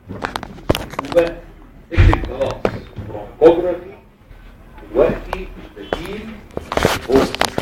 يبقى اكتب خلاص برونكوجرافي دلوقتي بديل هو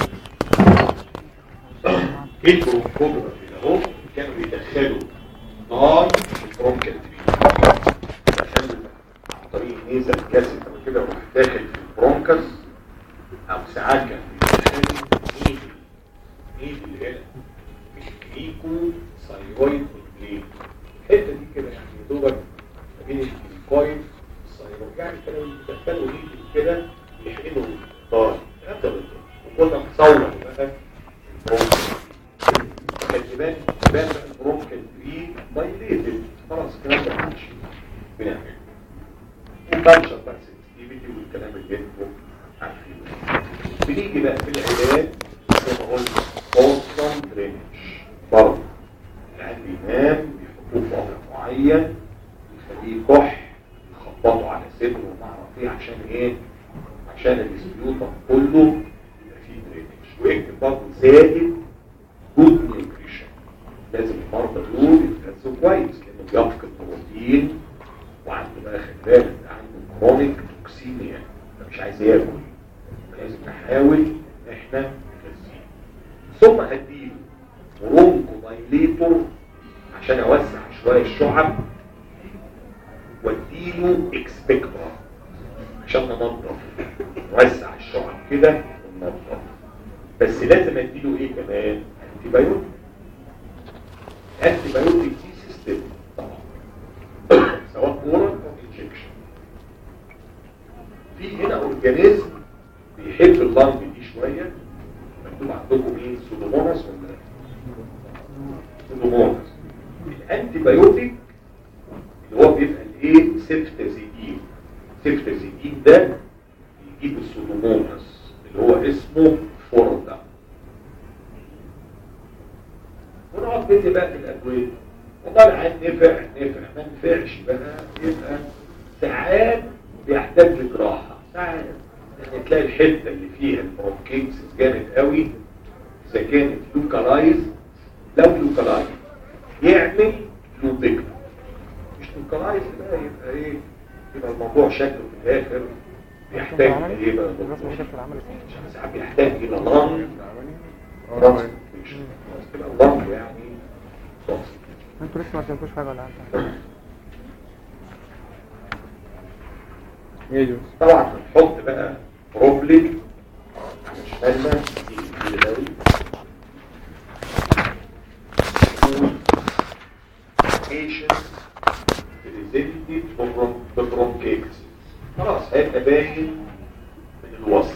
ايه البرونكوجرافي ده اهو كانوا بيدخلوا نار في البرونكال دخلوا عن طريق نيزل كاسيت او كده وراح داخل في البرونكس او ساعات كان بيدخلوا نيدل نيدل هنا ميكو ثايرويد بلين الحته دي كده يعني يا دوبك ما بين الكوين والثايرويد يعني كانوا بيدخلوا نيدل كده يحقنوا الطار الكلام ده بالظبط. وكنا نصور بقى البرونكس كان يبان يبان بقى البرونكال دي دايليتد خلاص الكلام ده مش بنعمله وكالتشر بقى سنسيتيفيتي والكلام اللي انتم عارفينه بنيجي بقى في العلاج زي ما قلنا اوسم درينج برضه العيال بينام بيحطوه في وضع معين يخليه كح يخبطوا على صدره وما اعرف ايه عشان ايه عشان السبيوتم كله يبقى فيه درينج ويكتب برضه زائد جود نيوتريشن لازم المرضى دول يتغذوا كويس لانه بيفقد بروتين وعنده بقى خلي بالك ده عنده كرونيك توكسيميا فمش عايز ياكل لازم نحاول ان احنا نغذيه ثم هديله برونكو دايليتور عشان اوسع شويه الشعب واديله اكسبكترا عشان ننظف نوسع الشعب كده وننظف بس لازم اديله ايه كمان انتي بايوتيك انتي بايوتيك دي سيستم طبعا سواء اورال او انجكشن في هنا اورجانيزم بيحب اللنج دي شويه مكتوب عندكم ايه سودوموناس ولا لا؟ سودوموناس الانتي بايوتيك اللي هو بيبقى الايه سيفتازيدين سيفتازيدين ده بيجيب السودوموناس اللي هو اسمه فوردا ونقعد ندي بقى في الادويه والله العين نفع نفع ما نفعش بقى يبقى ساعات بيحتاج لجراحه ساعات يعني تلاقي الحته اللي فيها البرونكيتس جامد قوي اذا كانت لوكالايز لو لوكالايز يعمل لوبيكتو مش لوكالايز بقى يبقى ايه يبقى الموضوع شكله في الاخر بيحتاج ايه بقى الرسم كده في العمل عشان ساعات بيحتاج الى لانج ترانسبورتيشن كده اللانج يعني صوت انتوا لسه ما فهمتوش حاجه ولا انت ايه طبعا بنحط بقى بروبلين على شمالنا دي كبيرة قوي patients presented ببرونكيتس خلاص هيبقى باين من الوصف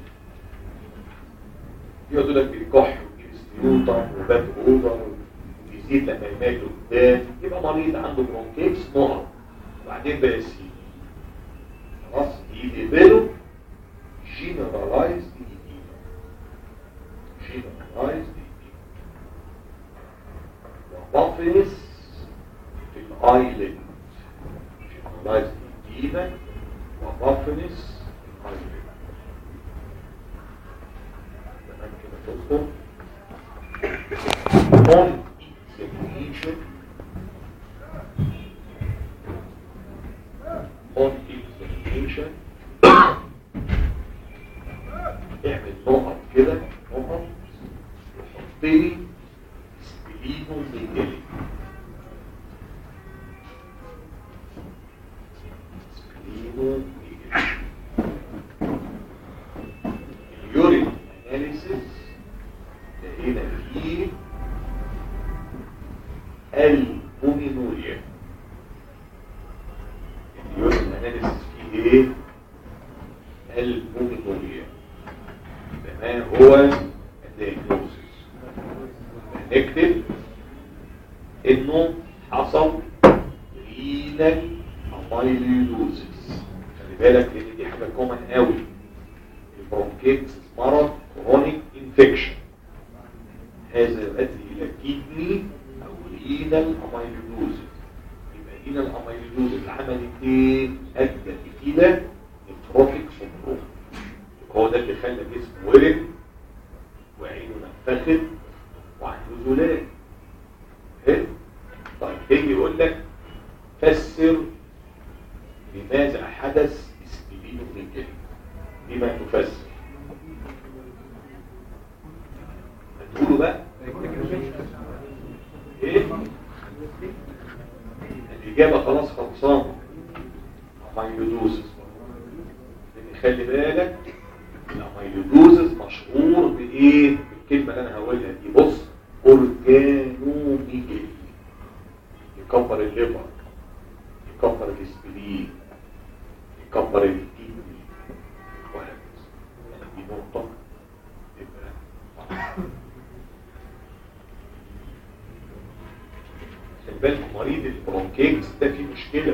يقعدوا لك بيكح ويستيوطن وبات اوفر ويزيد لما يمات قدام يبقى مريض عنده برونكيتس نقط وبعدين بقى يسيب خلاص يقبلوا generalized edema generalized edema وبطنس في الايلند generalized edema وبطنس في الايلند تمام كده تذكر on examination on examination اعمل نقط كده نقط وحط لي سبلينو ميجالي سبلينو ميجالي اليورين اناليسيس لقينا فيه البومينوريا اليورين اناليسيس فيه ايه البومينوريا ما هو الدياجنوزس نكتب انه حصل رينال اميلوزيس خلي بالك لان دي حاجه كومن قوي البرونكيتس مرض كرونيك انفكشن هذا يؤدي الى كيدني او رينال اميلوزيس يبقى رينال اميلوزيس عملت ايه ادت الى نيكروتيك سندروم هو ده اللي خلى جسمه ورم وعينه نفخت وعنده زلال حلو طيب تيجي يقول لك تفسر لماذا حدث استبين في الجلد بما تفسر هتقولوا بقى ايه الاجابه خلاص خلصانه اميلودوزس لان خلي بالك الاميلودوزس مشهور بايه بالكلمه اللي انا هقولها دي بص اورجانوميجالي يكبر الليفر يكبر الاسبلين يكبر الكدني وهكذا يعني دي نقطه تبقى صح. خلي بالك مريض البرونكيتس ده فيه مشكله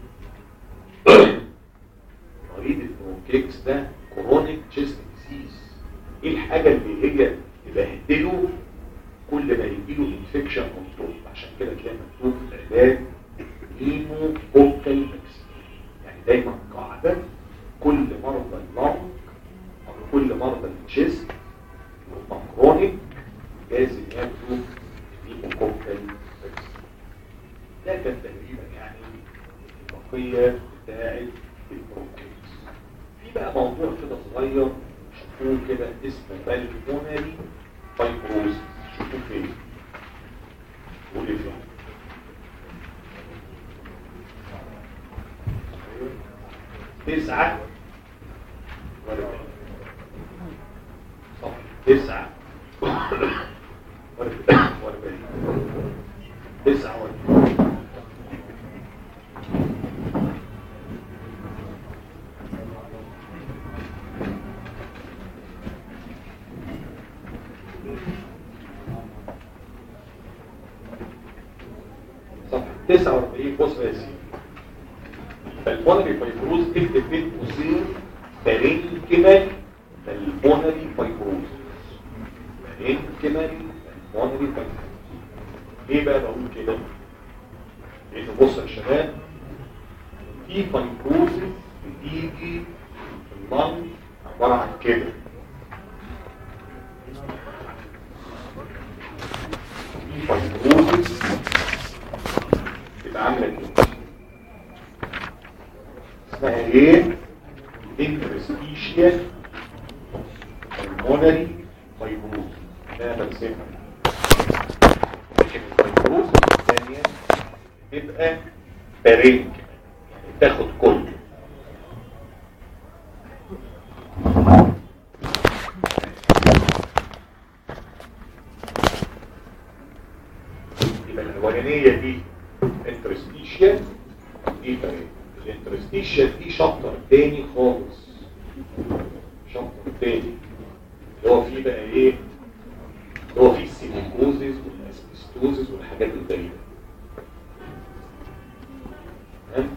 مريض البرونكيتس ده كرونيك تشيست ديزيز ايه الحاجه اللي هي تبهدله كل ما يجيله انفكشن مكتوب عشان كده تلاقي مكتوب في العلاج هيمو فوكال يعني دايما قاعده كل مرضى اللنج او كل مرضى التشيست هم كرونيك لازم ياخدوا هيمو فوكال ده كان تقريبا يعني البقيه بتاعت البرونكيتس في بقى موضوع كده صغير شوفوه كده اسمه بالمونري فايبروز شوفوه فين قولي فين تسعة واربعين صح تسعة واربعين تسعة واربعين صفحة 49 بص يا سيدي فالبونري فايبروز تكتب بين قوسين بارينكيمال البونري فايبروز بارينكيمال البونري فايبروز ليه بقى بقول كده؟ لأن بص يا شباب في فايبروز بتيجي في اللنج عبارة عن كده في فايبروز تبقى عامله كده اسمها ايه انترستيشيال المونري فايبروز ده انا برسمها لكن الفايبروز الثانيه تبقى بارينك يعني تاخد كله يبقى الاولانيه دي انترستيشيال دي بارينك الانترستيشيال دي شابتر تاني خالص شابتر تاني اللي هو فيه بقى ايه اللي هو فيه السيليكوزيس والاسبستوزيس والحاجات الغريبه تمام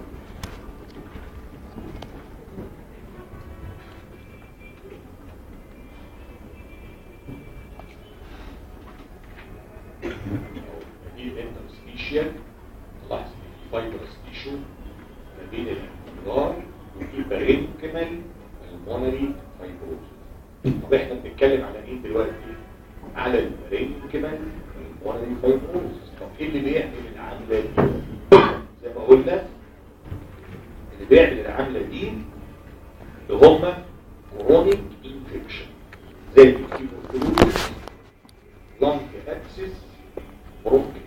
دي الانترستيشيال لاحظ فايبرس تيشو ما بين الانفجار وفي بارينكمال المونري فايبروز طب احنا بنتكلم على مين دلوقتي على البارينكمال المونري فايبروز طب ايه اللي بيعمل العمليه دي زي ما قلنا اللي بيعمل العمله دي اللي هم كرونيك انفكشن زي الكيبوتروزس لانج ابسس برونكيتس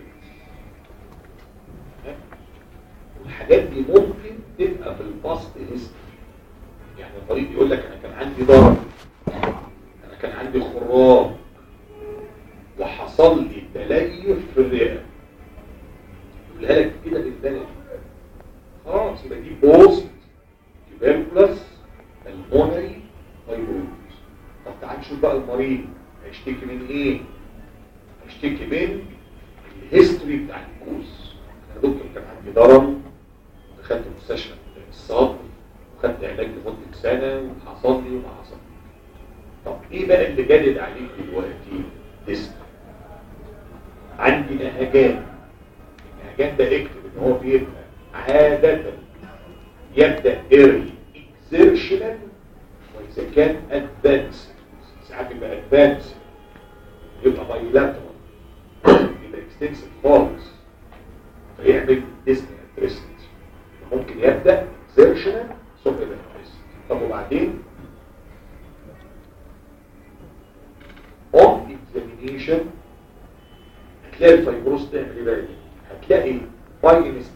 والحاجات دي ممكن تبقى في الباست هيستوري يعني المريض يقول لك انا كان عندي ضرر انا كان عندي خراب وحصل لي تليف في الرئه يقولها لك كده بالبلد خلاص يبقى دي بوست تيبركلس المونري فايبروز طب تعال نشوف بقى المريض هيشتكي من ايه هيشتكي من الهيستوري بتاع الكوز انا دكتور كان عندي ضرر دخلت مستشفى الصدر وخدت علاج لمده سنه وحصل لي وما حصل طب ايه بقى اللي جدد عليك دلوقتي اسم عندي نهجان النهجان ده اكتب ان هو بيبقى عاده يبدا ايرلي اكزيرشنال واذا كان ادفانس ساعات يبقى ادفانس يبقى بايلاترال يبقى اكستنسيف خالص فيعمل ديسك اتريسنس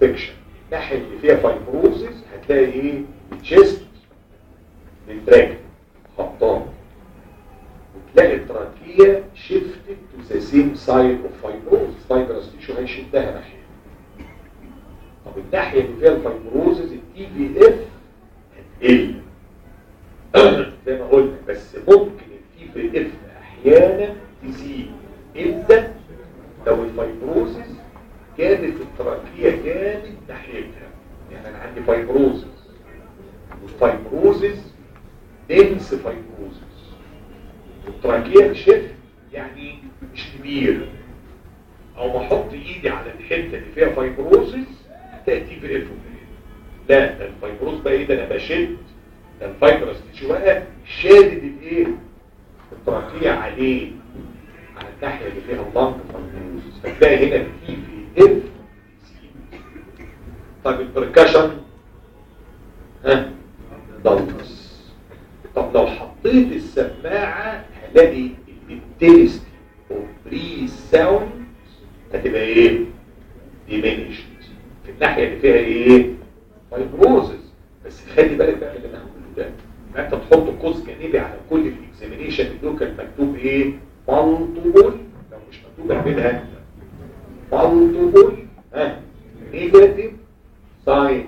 انفكشن الناحيه اللي فيها فايبروزس هتلاقي ايه التشيست ريتراكت خبطان وتلاقي التراكيه شيفتد تو ذا سيم سايد اوف فايبروزس فايبرس تيشو هيشدها ناحيه طب الناحيه اللي فيها الفايبروزس التي في اف هتقل زي ما قلنا بس ممكن التي في اف احيانا تزيد امتى لو الفايبروزس كانت التراكيه كانت ناحيتها يعني انا عندي فايبروزس والفايبروزس دنس فايبروزس والتراكيه شف يعني مش كبير او ما احط ايدي على الحته اللي فيها فايبروزس تاتي في اف لا ده الفايبروز بقى ايه ده انا بشد ده الفايبرس تيجي بقى شادد الايه التراكيه عليه على الناحيه اللي فيها اللنج فايبروزس فتلاقي هنا في في اف طيب البركشن ها ضلمس طب لو حطيت السماعه هلاقي الانتنستي اوف بري ساوند هتبقى ايه diminished في الناحيه اللي فيها ايه فايبروزس بس خلي بالك بقى من اللي انا هقوله ده ما انت تحط قوس جانبي على كل الاكزامينيشن اللي كان مكتوب ايه مالتيبل لو مش مكتوب اعملها مالتيبل ها نيجاتيف ساينز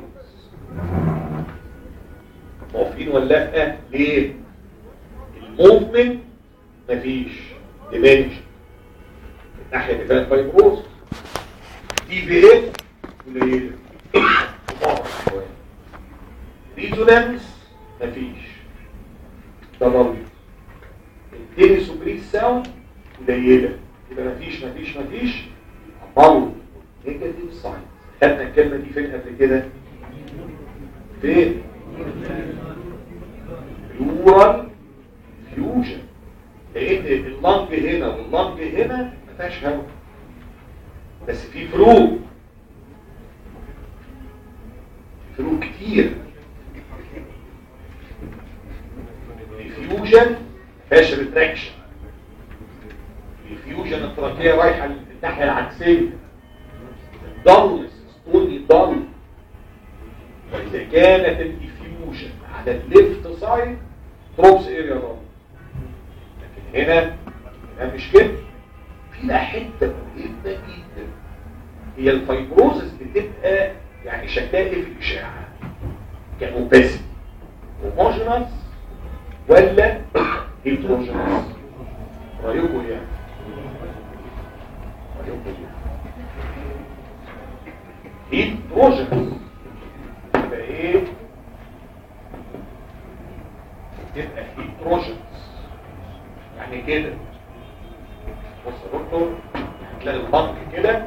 موافقين ولا لا ليه الموفمنت مفيش ديمنش الناحيه اللي فيها فايبروز دي في اف قليله ريزونانس مفيش ده ضرب التاني سوبريس ساوند قليله يبقى مفيش مفيش مفيش ضرب نيجاتيف ساينز خدنا الكلمه دي فين قبل كده فين بلورال فيوجن لان اللنج هنا واللنج هنا ما فيهاش هواء بس في فروق فروق كتير الفيوجن فيهاش ريتراكشن الفيوجن التراكيه رايحه للناحيه العكسيه الضلس ستوني ضل واذا كانت الديفيوجن على الليفت سايد تروبس اريا ضل لكن هنا هنا مش كده في بقى حته مهمه جدا هي الفايبروزس بتبقى يعني شكلها ايه في الاشعه كاوباسيتي هوموجينس ولا هيتروجينس رايكم يعني رايكم يعني هيتروجينس يبقى ايه تبقى هيتروجينس يعني كده بص يا دكتور هتلاقي البنك كده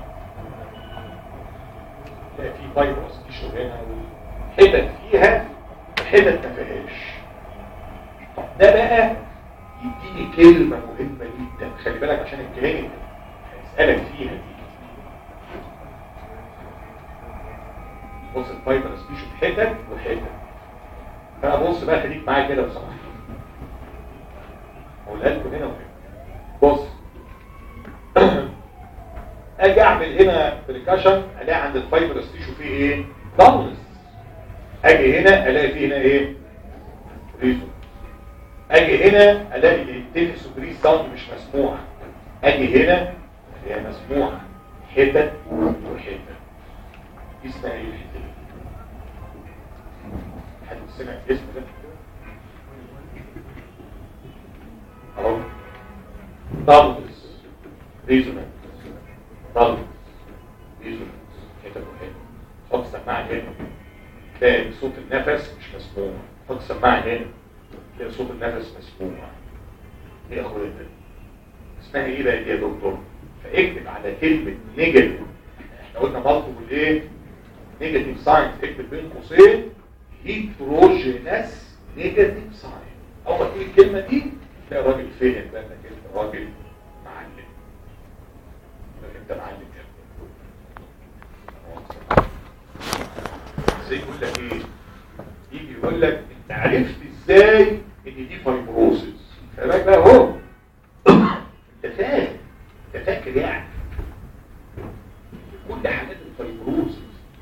تلاقي فيه فيروس تيشو هنا حتت فيها حتت ما فيهاش طب ده بقى يديني كلمة مهمة جدا خلي بالك عشان الكلام هيسألك فيها دي بص الفيروس تيشو في حتت وحتت فانا بص بقى خليك معايا كده بصراحة اقولها لكم هنا وهنا بص اجي اعمل هنا بريكاشن الاقي عند الفايبرس تيشو فيه ايه ضلس اجي هنا الاقي فيه هنا ايه ريزو اجي هنا الاقي التنس بريس ساوند مش مسموعه اجي هنا هي مسموعه حتت وحتت دي اسمها ايه الحته دي حد سمع الاسم ده اهو ضلس ريزونانس ضلس ريزونانس حتت وحتت حط سماعه هنا تلاقي صوت النفس مش مسموع حط سماعه هنا تلاقي صوت النفس مسموع ايه يا اخويا ده اسمها ايه بقى دي يا دكتور فاكتب على كلمه نيجاتيف احنا قلنا مالتيبل ايه نيجاتيف ساينز اكتب بين قوسين هيتروجينس نيجاتيف ساين اول ما تقول الكلمه دي تلاقي الراجل فهم بقى انك انت راجل معلم انك انت معلم يا ازاي يقول لك ايه يجي يقول لك انت عرفت ازاي ان دي فايبروسيس فبقى بقى اهو انت فاهم انت فاكر يعني كل حالات الفايبروسيس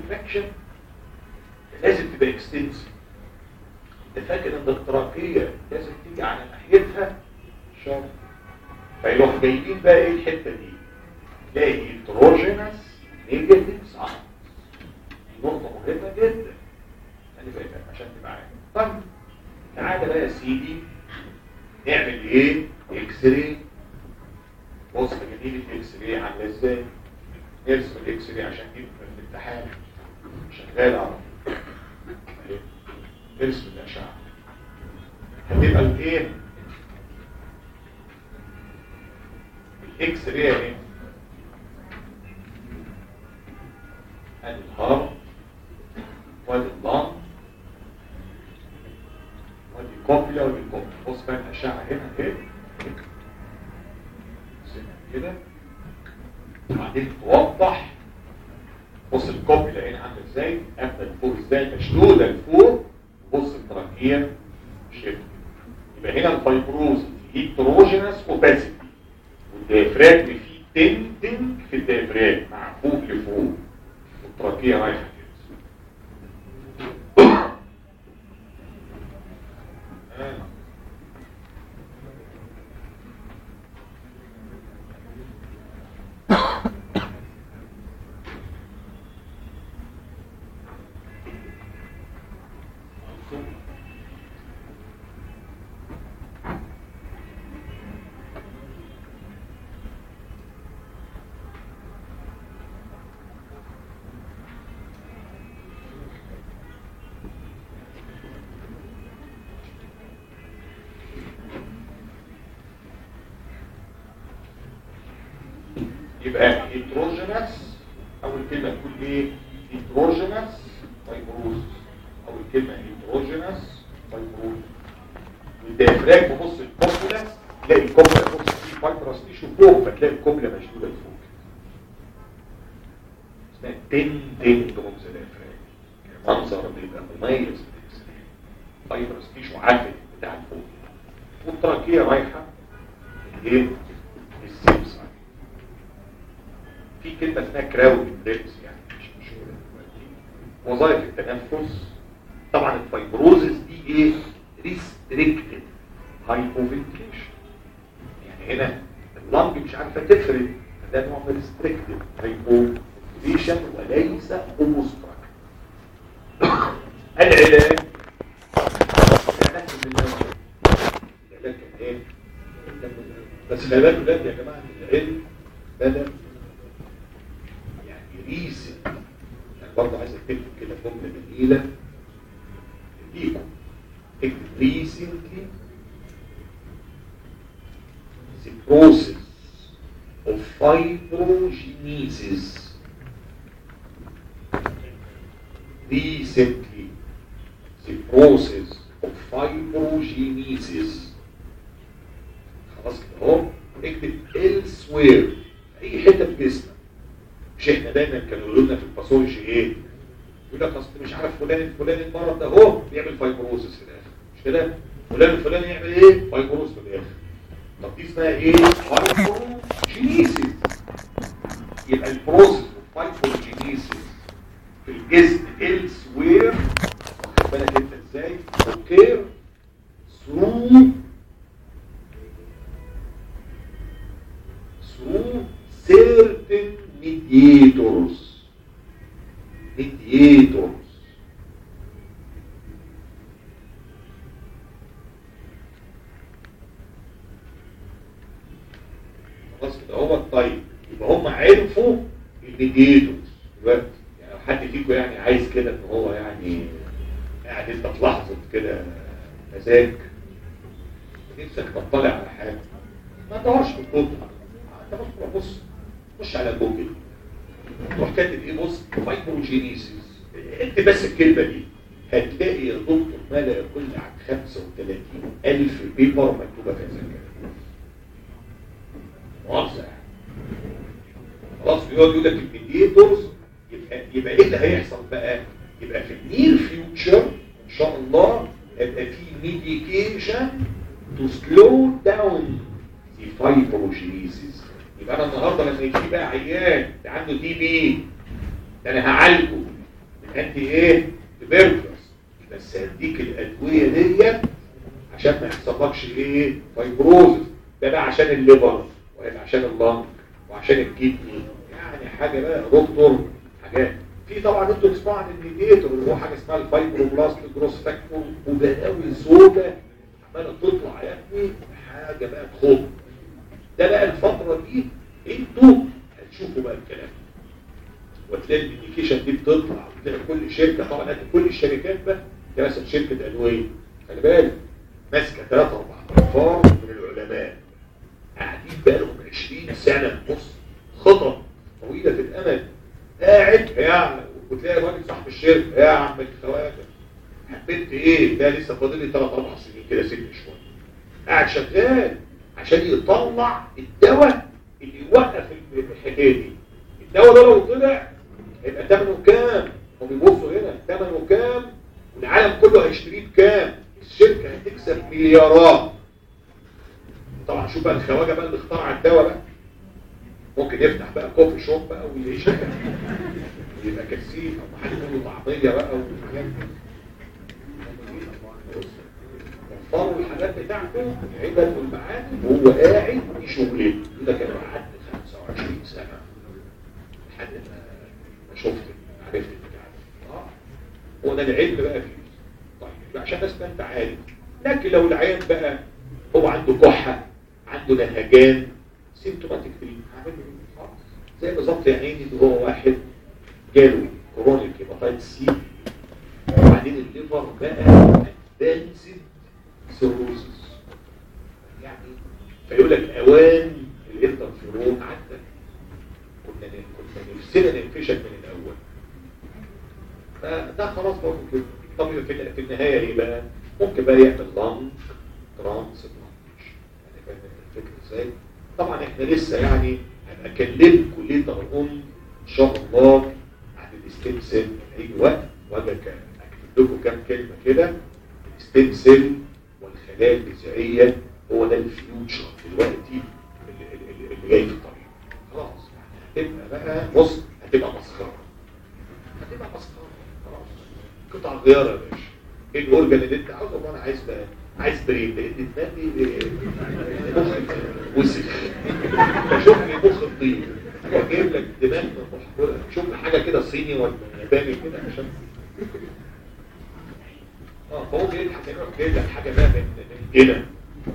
ريتراكشن لازم تبقى اكستنسيف انت فاكر ان التراكيه لازم تيجي على ناحيتها شرط فيروح جايبين بقى ايه الحته دي تلاقي التروجينس نيجاتيف ساينس دي نقطه مهمه جدا خلي بالك عشان تبقى عارف طيب تعالى بقى يا سيدي نعمل ايه اكس راي بص جميل الاكس راي عامله ازاي نرسم الاكس راي عشان دي في الامتحان شغال على طول. أهي. نرسم الاشعه هتبقى الايه الاكس راي اهي ادي الهارت وادي اللنج وادي كوبيا وادي كوبيا بص بقى الاشعه هنا اهي كده وبعدين توضح بص الكوبيلا هنا عامله ازاي قافله لفوق ازاي مشدوده لفوق بص التراكيه شيفت يبقى هنا الفايبروز في هيتروجينس اوباسيتي والديافراجم فيه تنتنج في الديافراجم معفوف لفوق والتراكيه رايحه كده آه. يبقى هيتروجينس اول كلمه تقول ايه هيتروجينس فايبروز اول كلمه هيتروجينس فايبروز والديافراجم بص الكوبولا تلاقي الكوبولا بص في فايبرس تيشو فوق فتلاقي الكوبولا مشدوده لفوق اسمها تن تن بروز الديافراجم منظر بيبقى مميز فايبرس تيشو عافي بتاع الفوق والتراكيه رايحه ايه السيبس في كلمة اسمها كراود بريبس يعني مش مشهورة دلوقتي وظائف التنفس طبعا الفايبروزس دي ايه ريستريكتد هايبوفنتيشن يعني هنا اللنج مش عارفة تفرد ده نوع من ريستريكتد هايبوفنتيشن وليس اوبستراك العلاج العلاج بالله العلاج كان ايه بس خلي بالكم ده يا جماعه العلم بدا يعني ريسن يعني برضه عايز اكتب كده جمله جميله ليكم اكتب recently the process of fibrogenesis recently the process of fibrogenesis خلاص كده اهو اكتب elsewhere اي حته في جسمك مش احنا دايما كانوا يقولوا لنا في الباثولوجي ايه يقول لك اصل مش عارف فلان الفلاني المرض ده اهو بيعمل فايبروزس في الاخر مش كده فلان الفلاني يعمل ايه فايبروز في الاخر طب دي اسمها ايه فايبروجينيسيس يبقى البروسيس فايبروجينيسيس في الجسم elsewhere واخد بالك انت ازاي اوكي through through certain mediators mediators خلاص كده هو طيب يبقى هم عرفوا الميديتورز دلوقتي يعني لو حد فيكم يعني عايز كده ان هو يعني قاعد انت في لحظه كده مزاج نفسك تطلع على حاجه ما تدورش في الكتب انت بص بص خش على جوجل تروح كاتب ايه بص فايبروجينيسيس اكتب بس الكلمه دي هتلاقي يا دكتور ما لا يقل عن 35 الف بيبر مكتوبه في هذا مؤاخذه خلاص بيقعد يقول لك الميديتورز يبقى يبقى ايه اللي هيحصل بقى؟ يبقى في النير فيوتشر ان شاء الله هيبقى في ميديكيشن تو سلو داون the fibrogenesis يبقى انا النهارده لما يجي بقى عيان ده عنده دي بي ده انا هعالجه انتي ايه تبركلس بس هديك الادويه ديت عشان ما يحصلكش ايه فايبروزس ده بقى عشان الليفر ولا عشان اللنج وعشان الكدني يعني حاجه بقى يا دكتور حاجات في طبعا انتوا تسمعوا عن الميديتور اللي هو حاجه اسمها الفايبروبلاست جروس فاكتور وبلاوي سودا عماله تطلع يا ابني حاجه بقى تخض ده بقى الفتره دي انتوا هتشوفوا بقى الكلام وتلاقي الانديكيشن دي بتطلع وتلاقي كل شركه طبعا هات كل الشركات بقى يعني مثلا شركه ادويه خلي بالك ماسكه ثلاث اربع انفار من العلماء قاعدين بقى لهم 20 سنه بص خطط طويله الامد قاعد يعني وتلاقي الراجل صاحب الشركه يا عم الخواجه حبيت ايه ده لسه فاضل لي ثلاث اربع سنين كده ست شويه قاعد شغال عشان يطلع الدواء اللي يوقف الحكايه دي الدواء ده لو طلع هيبقى ثمنه كام هم بيبصوا هنا ثمنه كام والعالم كله هيشتريه بكام الشركه هتكسب مليارات طبعا شوف بقى الخواجه بقى اللي اخترع الدواء بقى ممكن يفتح بقى كوفي شوب بقى ويعيش يبقى كسيل او محل منه طعميه بقى وحاجات وفروا الحاجات بتاعته العدد والمعادن وهو قاعد في شغلته ده كان قعدت 25 سنه لحد ما ما شفت عرفت البتاع ده اه هو ده العلم بقى فيه طيب عشان بس ما انت عارف لكن لو العيان بقى هو عنده كحه عنده نهجان سيمتوماتيك فري هعمل له ايه؟ خلاص زي بالظبط يا عيني اللي هو واحد جاله كرونيك هيباتايت سي وبعدين الليفر بقى ادفانسد سيروزس يعني فيقول لك اوان الانترفيرون عدى كنا كنا نفسنا ننفشل من الاول فده خلاص برضه كده طب في في النهايه ايه بقى؟ ممكن بقى يعمل لانج ترانس يعني فاهم الفكره ازاي؟ طبعا احنا لسه يعني هبقى اكلمكم ليه الام ان شاء الله عن الستيم سيل هيجي وقت واجي اكتب لكم كام كلمه كده الستيم سيل والخلايا الجذعيه هو ده الفيوتشر دلوقتي اللي, اللي, اللي جاي في الطريق خلاص يعني هتبقى بقى بص هتبقى مسخره هتبقى مسخره خلاص قطع غيار يا باشا ايه الاورجن اللي انت عاوزه والله انا عايز بقى عايز بريد لان دماغي مخ وسخ فشوف لي مخ الطين واجيب لك دماغ محفوره شوف لي حاجه كده صيني ولا ياباني كده عشان اه فهو بيضحك يروح جايب لك حاجه بقى من من هنا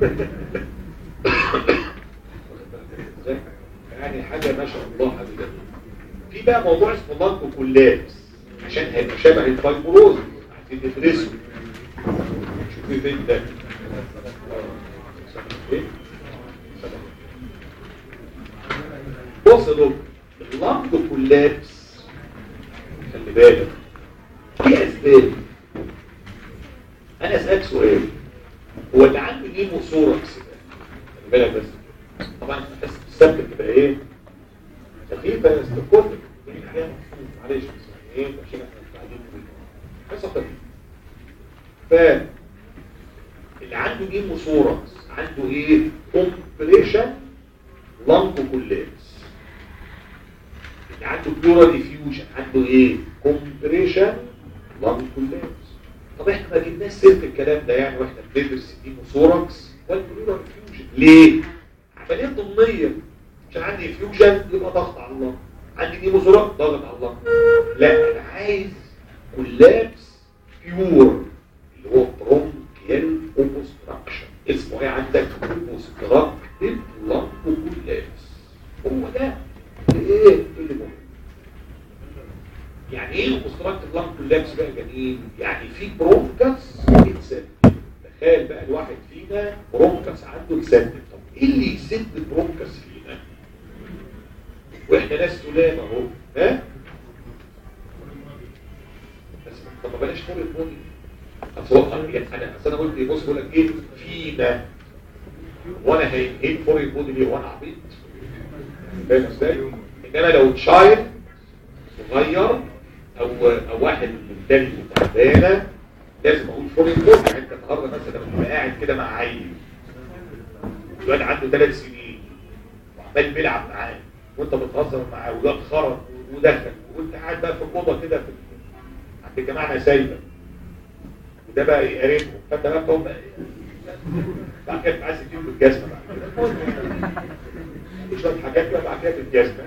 يعني حاجه ما شاء الله حاجه جميله في بقى موضوع اسمه لانكو كولابس عشان هيبقى شبه الفايبروز عايزين ندرسه شوفي فين ده بص يا دكتور اللنج كولابس خلي بالك في اسباب انا اسالك سؤال هو اللي عنده نيموثوركس ده خلي بالك بس طبعا بس السبب بتبقى ايه خفيفه بس كل معلش بس ايه عشان احنا قاعدين بس خفيفه ف اللي عنده نيموثوركس عنده ايه كومبريشن لانجو كولابس اللي عنده بلورا ديفيوجن عنده ايه كومبريشن لانجو كولابس طب احنا ما جبناش سيره الكلام ده يعني واحنا بندرس النيموثوركس والبلورا ديفيوجن ليه عمليه ضمنيه عشان عندي فيوجن يبقى ضغط على الله عندي نيموثوركس ضغط على الله لا انا عايز كولابس بيور اللي هو برونكيال اوبستراكشن اسمه ايه عندك اوبستراكتيف لانج كولابس هو ده ايه اللي مهم يعني ايه اوبستراكتيف لانج كولابس بقى جميل يعني في برونكس يتسد تخيل بقى الواحد فينا برونكس عنده يسد طب ايه اللي يسد برونكس فينا واحنا ناس سلام اهو ها بس طب بلاش فول البني اتوقع يعني انا اصل انا قلت بص بقول لك ايه فينا وانا هينهيل فور البودي ليه وانا عبيط فاهم ازاي انما لو تشايلد صغير او او واحد مبتدئ وتعبانه لازم اقول فور البودي يعني انت النهارده مثلا لما تبقى قاعد كده مع عيل الواد عنده ثلاث سنين وعمال بيلعب معاه وانت بتهزر معاه وده خرج ودخل وانت قاعد بقى في الاوضه كده في عند الجماعه انا سايبه وده بقى يقربهم فانت بقى تقوم بقى بعد كده عايز تجيب بالجزمه بعد كده شويه حاجات كده بعد كده بالجزمه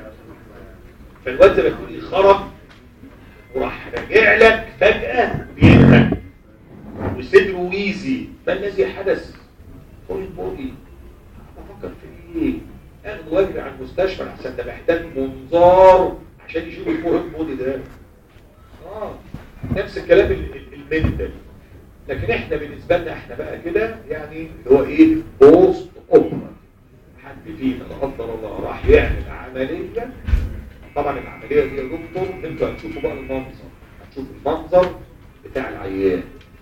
فالواد زي ما تقول خرج وراح راجع لك فجاه بينهك وصدره ويزي فالذي حدث فول بودي بفكر في ايه اخد واجري على المستشفى عشان ده محتاج منظار عشان يشوف الفول بودي ده اه نفس الكلام ال- ال- المنتال لكن احنا بالنسبه لنا احنا بقى كده يعني اللي هو ايه بوست اوبرا حد فينا لا قدر الله راح يعمل عمليه طبعا العمليه دي يا دكتور انتوا هتشوفوا بقى المنظر هتشوفوا المنظر بتاع العيان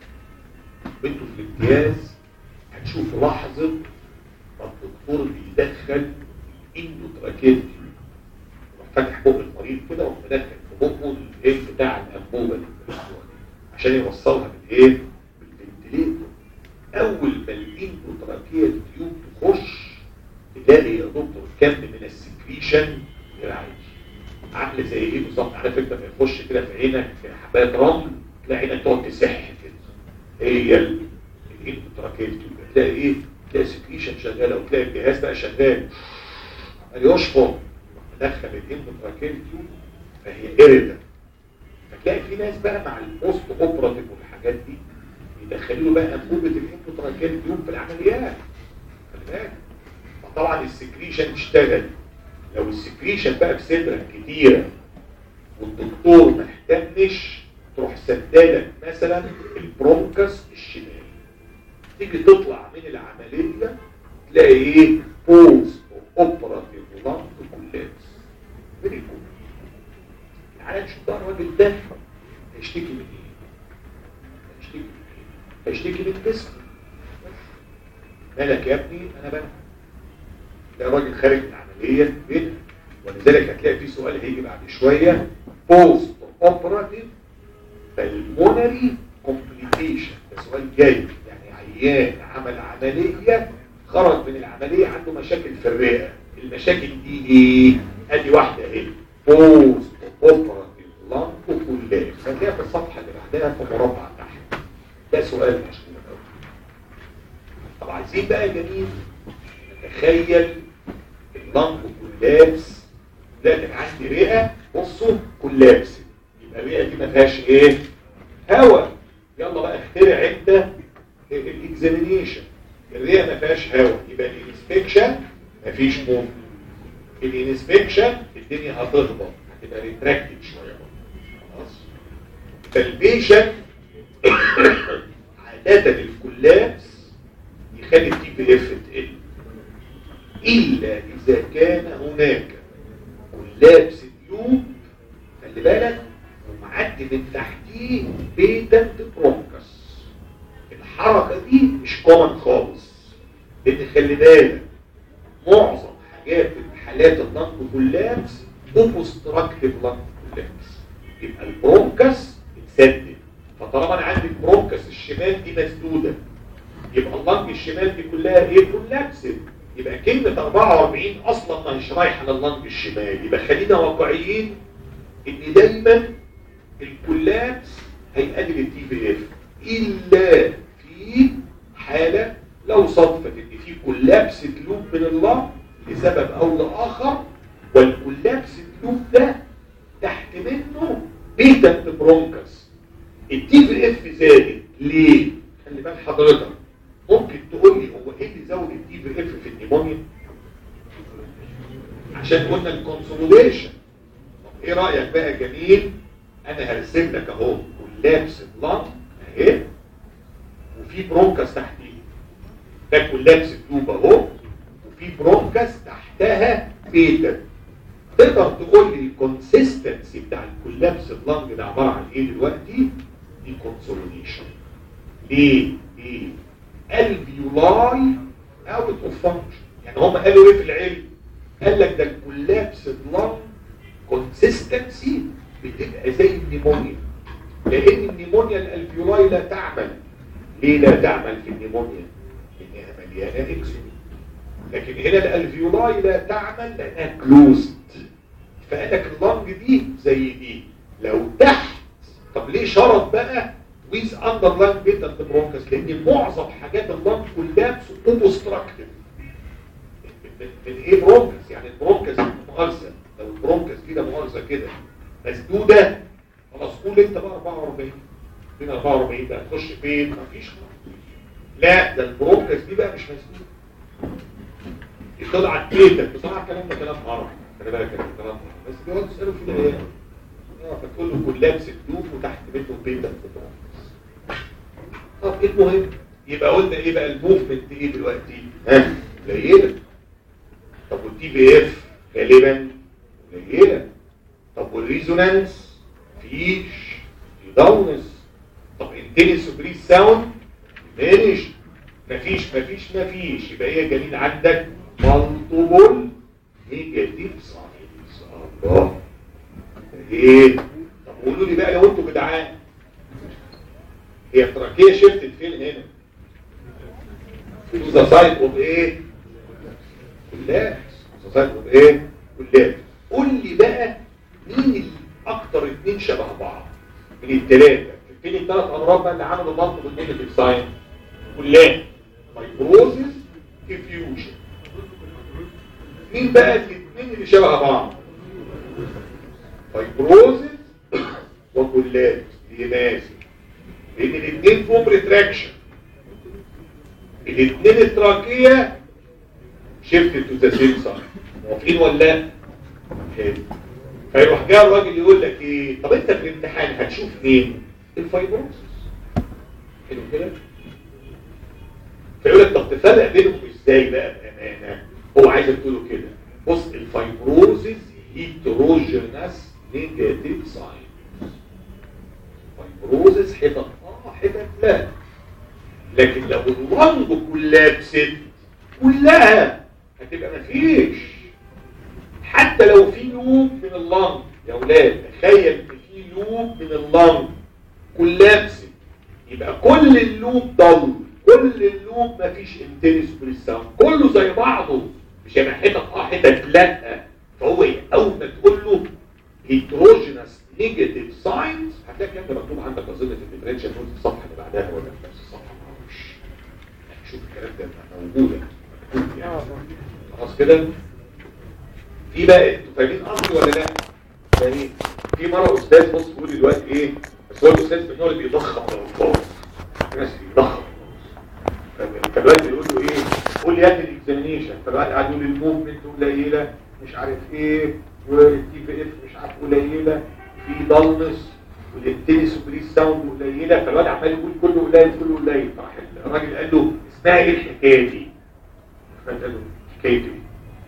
انتوا في الامتياز هتشوفوا لحظه ما الدكتور بيدخل اندوتراكيتي يروح فاتح بق المريض كده ويروح مدخل في بقه الايه بتاع الانبوبه دي عشان يوصلها بالايه؟ بالفنتليتور اول ما الاندوتراكيه تيوب تخش تلاقي يا دكتور كم من السكريشن العيش عامله زي ايه بالظبط عارف انت لما يخش كده في عينك في حبايه رمل تلاقي عينك تقعد تسح كده هي ال- الاندوتراكيه تيوب تلاقي ايه؟ تلاقي سكريشن شغاله وتلاقي الجهاز بقى شغال عمال يشفط مدخل الاندوتراكيه تيوب فهي ارده فتلاقي في ناس بقى مع البوست اوبراتيف والحاجات دي يدخلوا له بقى انبوبه الاندوتراكيه تيوب في العمليات خلي بالك فطبعا السكريشن تشتغل لو السكريشن بقى بصدرك كتيره والدكتور ما اهتمش تروح سدالك مثلا البرونكس الشمال تيجي تطلع من العمليه تلاقي ايه بوست اوبراتيف لانج كولابس فيري كول تعالى نشوف بقى الراجل ده هيشتكي من ايه هيشتكي من ايه هيشتكي من الجسم مالك يا ابني انا بقى ده راجل خارج من العمليه كده ولذلك هتلاقي في سؤال هيجي بعد شويه بوست اوبراتيف بالمونري كومبليكيشن ده سؤال جاي يعني عيان عمل عمليه خرج من العمليه عنده مشاكل في الرئه المشاكل دي ايه ادي واحده اهي بوست اوبراتيف لانج كولاس هتلاقيها في الصفحه اللي بعدها في مربع تحت ده سؤال مشهور قوي طب عايزين بقى جميل نتخيل اللنج كولابس لا كان عندي رئه بصوا كولابس يبقى الرئه دي ما فيهاش ايه هواء يلا بقى اخترع انت الاكزامينيشن الرئه ما فيهاش هواء يبقى الانسبكشن ما فيش موفمنت الانسبكشن الدنيا هتهبط هتبقى ريتراكتد شويه برضه. خلاص فالبيشن عاده الكولابس يخلي التي بي اف تقل الا اذا كان هناك كولابس تيوب خلي بالك ومعدي من تحتيه بيتنت برونكس الحركه دي مش كومن خالص لان خلي بالك معظم حاجات الحالات اللنج كولابس اوبستراكتيف لنج كولابس يبقى البرونكس اتسدد فطالما انا عندي البرونكس الشمال دي مسدوده يبقى اللنج الشمال دي كلها ايه كولابسد يبقى كلمة 44 اصلا ما هيش رايحه لللنج الشمال يبقى خلينا واقعيين ان دايما الكولابس هيقلل التي في اف الا في حاله لو صدفت ان في كولابس تلوب من اللنج لسبب او لاخر والكولابس تلوب ده تحت منه بيتا برونكس التي في اف زادت ليه؟ خلي بال حضرتك ممكن تقول لي هو ايه اللي زود التي في اف في النيمونيا عشان قلنا الكونسوليديشن طب ايه رايك بقى جميل انا هرسم لك اهو كولابس بلان اهي وفي برونكاس تحتيه ده كولابس تيوب اهو وفي برونكاس تحتها بيتا تقدر تقول لي الكونسيستنسي بتاع الكولابس بلانج ده عباره عن ايه دلوقتي دي كونسوليديشن ليه ليه الفيولاي اوت اوف فانكشن يعني هم قالوا ايه في العلم قال لك ده الكولابس بلانج كونسيستنسي بتبقى زي النيمونيا لان النيمونيا الالفيولاي لا تعمل ليه لا تعمل في النيمونيا لانها مليانه اكسون لكن هنا الالفيولاي لا تعمل لانها كلوزد فقال لك اللنج دي زي دي لو تحت طب ليه شرط بقى ويز اندر لاين بيتا برونكس لان معظم حاجات اللانج كولابس اوبستراكتيف من من ايه برونكس يعني البرونكس مؤرزه لو البرونكس كده مؤرزه كده مسدوده خلاص قول انت بقى 44 فين 44 ده هتخش فين مفيش خلاص. لا ده البرونكس دي بقى مش مسدوده دي طلعت كده بصراحه الكلام ده كلام عربي خلي بالك كلام كلام عربي بس بيقعدوا يسالوا في العيال اه فتقول له كلاب سدوك وتحت بيتهم بيتا برونكس طب ايه المهم يبقى قلنا ايه بقى الموفمنت ايه دلوقتي ها قليله طب والتي بي اف غالبا قليله طب والريزونانس فيش في داونس طب انتنس بريس ساوند مانج مفيش مفيش مفيش يبقى ايه يا جميل عندك مالتيبل نيجاتيف ساينز الله ايه طب قولوا لي بقى لو انتوا جدعان هي التراكيه شفتت فين هنا to the side of ايه كلاب to the side of ايه كلاب قول لي بقى مين الاكتر اتنين شبه بعض من الثلاثه فين الثلاث امراض بقى اللي عملوا منطق النيجاتيف ساين كلاب فايبروزيس ديفيوجن مين بقى الاثنين اللي شبه بعض فايبروزيس وكلاب لماسي لان الاثنين فيهم ريتراكشن الاثنين التراكيه شيفت تو ذا سيم ساين موافقين ولا لا؟ حلو فيروح جاي الراجل يقول لك ايه طب انت في الامتحان هتشوف مين الفايبروسس حلو كده فيقول لك طب تفرق بينهم ازاي بقى بامانه هو عايز تقول له كده بص الفايبروزس هيتروجينس نيجاتيف ساين فايبروزس حتت اه حتت لا لكن لو اللنج كلها بست كلها هتبقى مفيش حتى لو في لوب من اللنج يا ولاد تخيل ان في لوب من اللنج كولابس يبقى كل اللوب ضل كل اللوب مفيش انتنس بريسام كله زي بعضه مش هيبقى حتت اه حتت لا فهو إيه؟ اول ما تقول له هيتروجينس نيجاتيف ساينز هتلاقي الكلام ده مكتوب عندك اظن في الديفرنشال نوت في الصفحه اللي بعدها ولا في نفس الصفحه معرفش شوف الكلام ده موجوده مكتوب يعني خلاص كده في بقى انتوا فاهمين قصدي ولا لا؟ يعني في مره استاذ بص بيقول لي دلوقتي ايه بس هو الاستاذ من هو اللي بيضخم الالفاظ الناس بيضخم فالوقت يقول له ايه قول لي هات الاكزامينيشن فالوقت قاعد يقول الموفمنت قليله مش عارف ايه والتي في اف مش عارف قليله في ضلمس والانتنس بريس ساوند قليله فالوقت عمال يقول كله قليل كله قليل راح الراجل قال له اسمها ايه الحكايه دي؟ فقال له حكايه ايه؟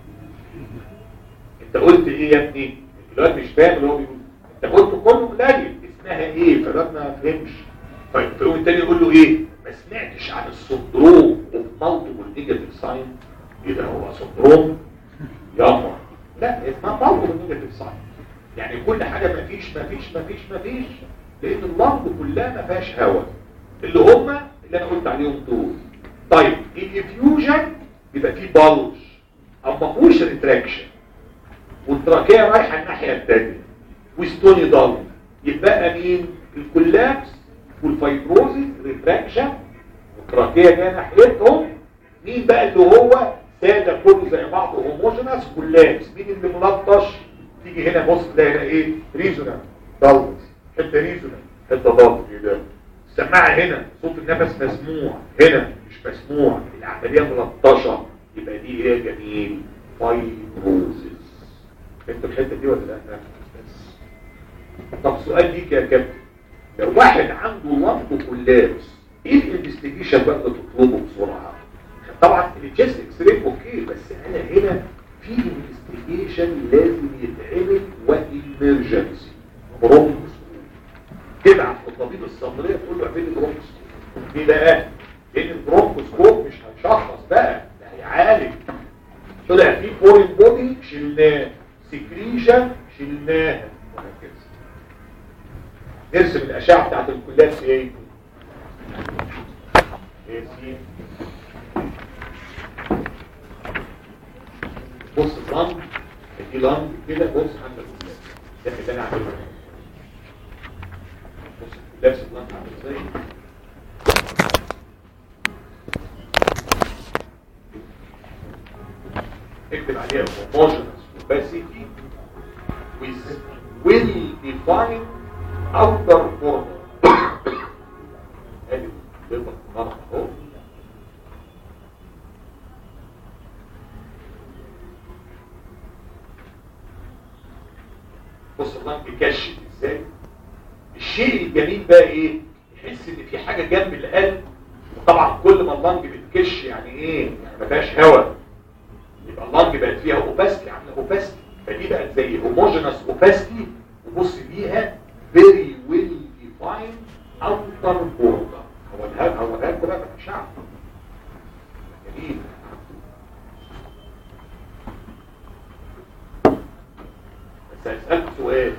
انت قلت ايه يا ابني الواد مش فاهم اللي هو بيقول انت قلت كله قليل اسمها ايه فالواد ما فهمش طيب فيقوم التاني يقول له ايه ما سمعتش عن السندروم اوف مالتيبل نيجاتيف ساين ايه ده هو سندروم ياما لا اسمها مالتيبل نيجاتيف ساين يعني كل حاجه ما فيش ما فيش ما فيش ما فيش لان اللنج كلها ما فيهاش هواء اللي هم اللي انا قلت عليهم دول طيب الافيوجن يبقى فيه بلج او ما فيهوش ريتراكشن والتراكية رايحة الناحية الثانية وستوني ضل يبقى مين الكولابس والفايبروزيس ريتراكشن والتراكية جاية ناحيتهم مين بقى اللي هو سادة كله زي بعضه هوموجينس كولابس مين اللي ملطش تيجي هنا بص تلاقي هنا ايه ريزونانس ضلمس حته ريزونانس حته ضلمس كده السماعه هنا صوت النفس مسموع هنا مش مسموع العمليه ملطشه يبقى دي ايه يا جميل فايبروزيس انت الحته دي ولا لا بس طب سؤال ليك يا كابتن لو واحد عنده لمب كولابس ايه الانفستيجيشن بقى اللي تطلبه بسرعه طبعا الجيست اكس راي اوكي بس انا هنا في انفستيجيشن لازم يتعمل وامرجنسي برونكوسكوب تبعت للطبيب الصدريه تقول له اعمل لي برونكوسكوب ليه بقى؟ لان البرونكوسكوب مش هيشخص بقى ده هيعالج طلع فيه فورين بودي شلناه سكريشن شلناها وهكذا نرسم الاشعه بتاعت الكلات ايه ايه سي بص اللنج دي لنج كده بص عندك الكلات ده اللي انا عامله بص لابس اللنج عامل ازاي اكتب عليها homogeneous opacity with well defined outer border ادي بيضة النار اهو بص اللنج بيكشف ازاي الشيء الجميل بقى ايه يحس ان في حاجه جنب القلب وطبعا كل ما اللنج بتكش يعني ايه يعني ما فيهاش هواء يبقى اللنج بقت فيها اوباستي عامله اوباستي فدي بقت زي هوموجينس اوباستي وبص ليها فيري ويل ديفاين اوتر بوردر هو الهاب هو الهاب بقى مش عارف جميل بس هسألك سؤال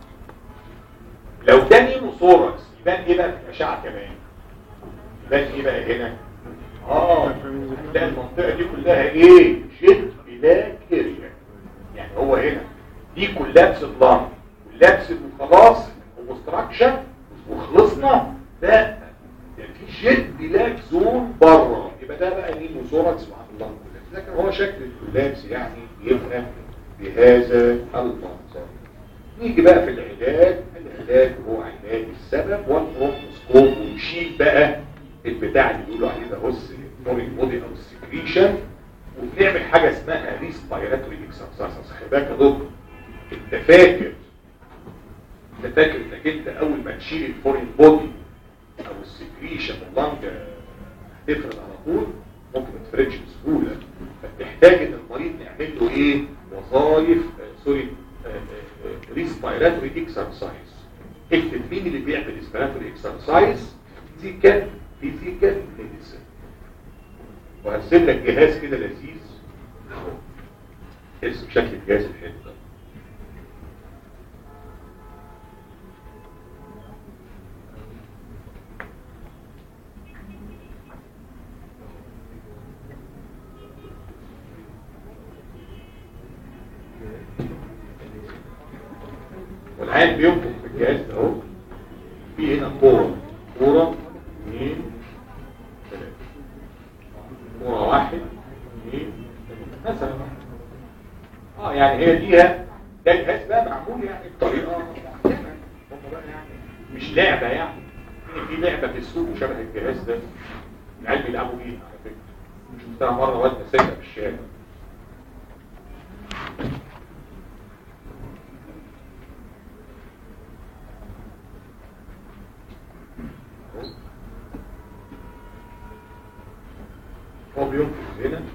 لو ده نيموثوركس يبان ايه بقى في الاشعه كمان يبان ايه بقى هنا اه هتلاقي المنطقه دي كلها ايه شد بلاك اريا يعني هو هنا دي كولابس اللنج كولابس وخلاص وكونستراكشن وخلصنا لا ده في شد بلاك زون بره يبقى ده بقى نيموثوركس مع اللنج لكن هو شكل الكولابس يعني يبقى بهذا المنظر نيجي بقى في العلاج العلاج هو علاج السبب والبروتوسكوب ونشيل بقى البتاع اللي بيقولوا عليه ده هوس الفورين بودي او السكريشن وبنعمل حاجه اسمها ريسبيراتوري اكسرسايز خلي بالك يا دكتور انت فاكر انت فاكر انك انت اول ما تشيل الفورين بودي او السكريشن اللنج هتفرد على طول ممكن ما تفردش بسهوله فتحتاج ان المريض نعمل له ايه وظائف آه سوري ريسبيراتوري اكسرسايز اكتب مين اللي بيعمل ريسبيراتوري اكسرسايز فيزيكال فيزيكال ميديسن وهرسم لك جهاز كده لذيذ اهو ارسم شكل الجهاز الحلو ده والعين بينفخ في الجهاز ده اهو في هنا كوره كوره اثنين ثلاثه كوره واحد اثنين ثلاثه مثلا اه يعني هي ديها ده الجهاز بقى معمول يعني بطريقه معينه هم بقى يعني مش لعبه يعني في لعبه في السوق شبه الجهاز ده العيال بيلعبوا بيه على فكره شفتها مره واد ماسكها في الشارع هو بينفذ هنا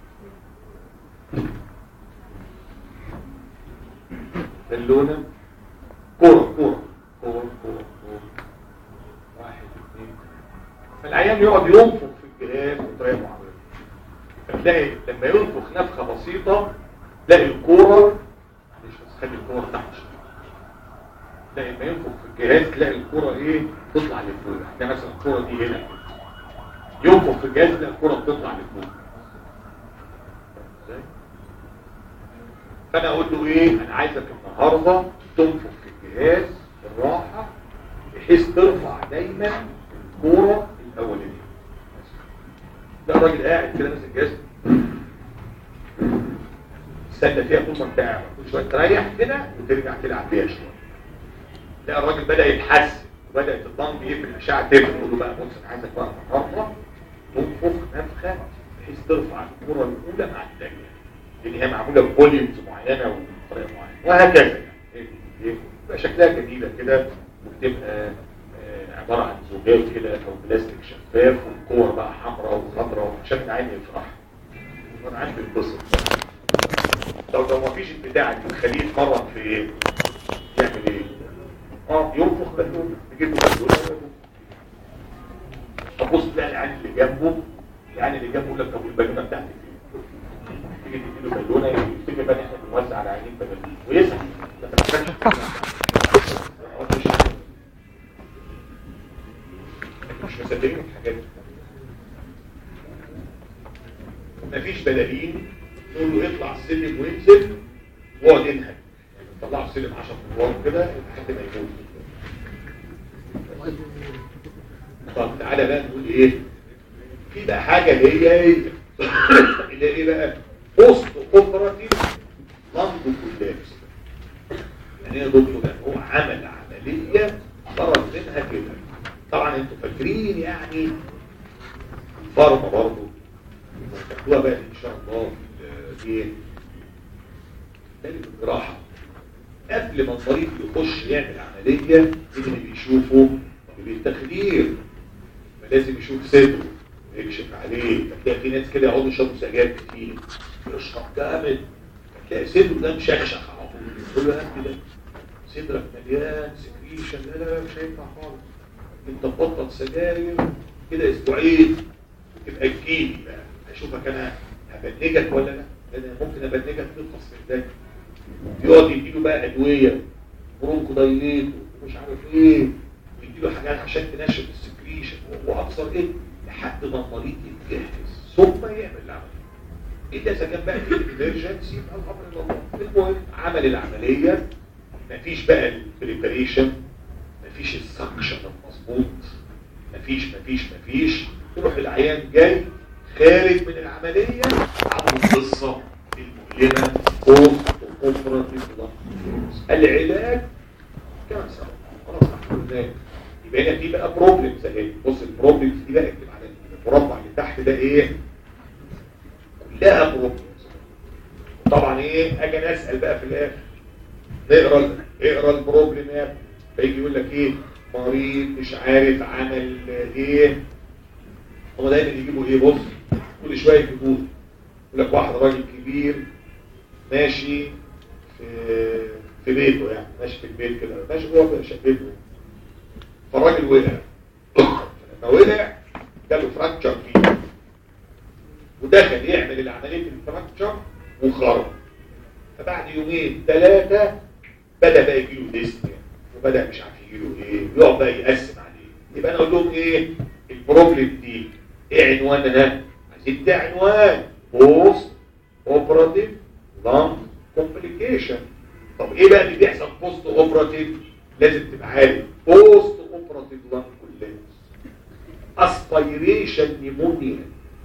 بالونه كورة كورة كورة كورة كورة واحد اثنين فالعيان يقعد ينفخ في الجهاز بطريقة معينة فتلاقي لما ينفخ نفخة بسيطة تلاقي الكورة معلش بس خلي الكورة تحت شوية تلاقي لما ينفخ في الجهاز تلاقي الكورة ايه تطلع لفوق احنا مثلا الكورة دي هنا ينفخ في الجهاز تلاقي الكورة بتطلع لفوق ازاي؟ فانا اقول له ايه انا عايزك النهارده تنفخ في الجهاز بالراحه بحيث ترفع دايما الكوره الاولانيه ده الراجل قاعد كده ماسك الجهاز استنى فيها طول ما انت قاعد كل شويه تريح كده وترجع تلعب بيها شويه لا الراجل بدا يتحسن وبدات الضم يقفل الاشعه تقفل يقول له بقى بص انا عايزك بقى النهارده تنفخ نفخه بحيث ترفع الكوره الاولى مع الثانيه لان هي معموله بفوليومز معينه وبطريقه معينه وهكذا يعني إيه؟ تبقى شكلها جميله كده وبتبقى آه، عباره عن زجاج كده او بلاستيك شفاف والكور بقى حمراء وخضراء عشان العين يفرح وانا عندي البسط لو لو ما فيش البتاع دي تخليه يتمرن في ايه؟ يعمل ايه؟ اه ينفخ بالونه يجيب له بالونه تبص تلاقي العين اللي جنبه العين اللي جنبه يقول لك طب البالونه بتاعتي فين؟ تيجي تديله بالونه يفتكر بقى ان احنا بنوزع على عينين بالونه ويسعى ده ما مش مصدقين الحاجات دي مفيش بلالين نقول له اطلع السلم وانزل واقعد انهج طلعوا السلم 10 ادوار كده لحد ما يموت تعالى بقى نقول ايه في بقى حاجه اللي هي ايه اللي هي ايه بقى بوست اوبراتيف لانج كولابس يعني ايه يا دكتور ده هو عمل عمليه خرج منها كده طبعا انتوا فاكرين يعني الفارما برضه تاخدوها بقى ان شاء الله في ايه تاني الجراحه قبل ما المريض يخش يعمل عمليه مين اللي بيشوفه بالتخدير فلازم يشوف صدره يكشف عليه هتلاقي في ناس كده يقعدوا يشربوا سجاير كتير يشرب جامد هتلاقي صدره ده مشخشخ على طول تقول له يا ابني ده صدرك مليان سكريشن لا لا مش هينفع خالص انت تبطل سجاير كده اسبوعين وتبقى تجيلي بقى اشوفك انا هبنجك ولا لا انا ممكن ابنجك تنقص من ده يقعد يديله بقى ادويه برونكو دايليت ومش عارف ايه ويديله حاجات عشان تنشف السكريشن واكثر ايه لحد ما المريض يتجهز ثم يعمل العمليه الا اذا كان بقى في الامرجنسي الامر الى الله المهم عمل العمليه مفيش بقى البريباريشن مفيش السكشن المظبوط مفيش مفيش مفيش يروح العيان جاي خارج من العمليه عنده القصه المؤلمه بوست اوبراتيف العلاج كمان سنه خلاص الحمد لله يبقى هنا في بقى بروبلمز اهي بص البروبلمز دي بقى اكتب على المربع اللي تحت ده ايه كلها بروبلمز طبعا ايه اجي أنا اسال بقى في الاخر نقرا اقرا البروبلم يا ابني فيجي يقول لك ايه مريض مش عارف عمل ايه هو دايما يجيبوا ايه بص كل شويه يجيبوا يقول لك واحد راجل كبير ماشي في في بيته يعني ماشي في البيت كده ماشي جوه في شقته فالراجل وقع لما وقع جاله فراكشر فيه ودخل يعمل العمليه الفراكشر وخرج فبعد يومين ثلاثه بدا بقى يجيله ديسنيا وبدا مش عارف يجيله ايه يقعد بقى يقسم عليه يبقى انا اقول لهم ايه البروبلم دي ايه عنوانها عايزين ده عنوان بوست اوبراتيف لانج كومبليكيشن طب ايه بقى اللي بيحصل بوست اوبراتيف لازم تبقى عارف بوست اوبراتيف لانج كولابس اسبيريشن نيمونيا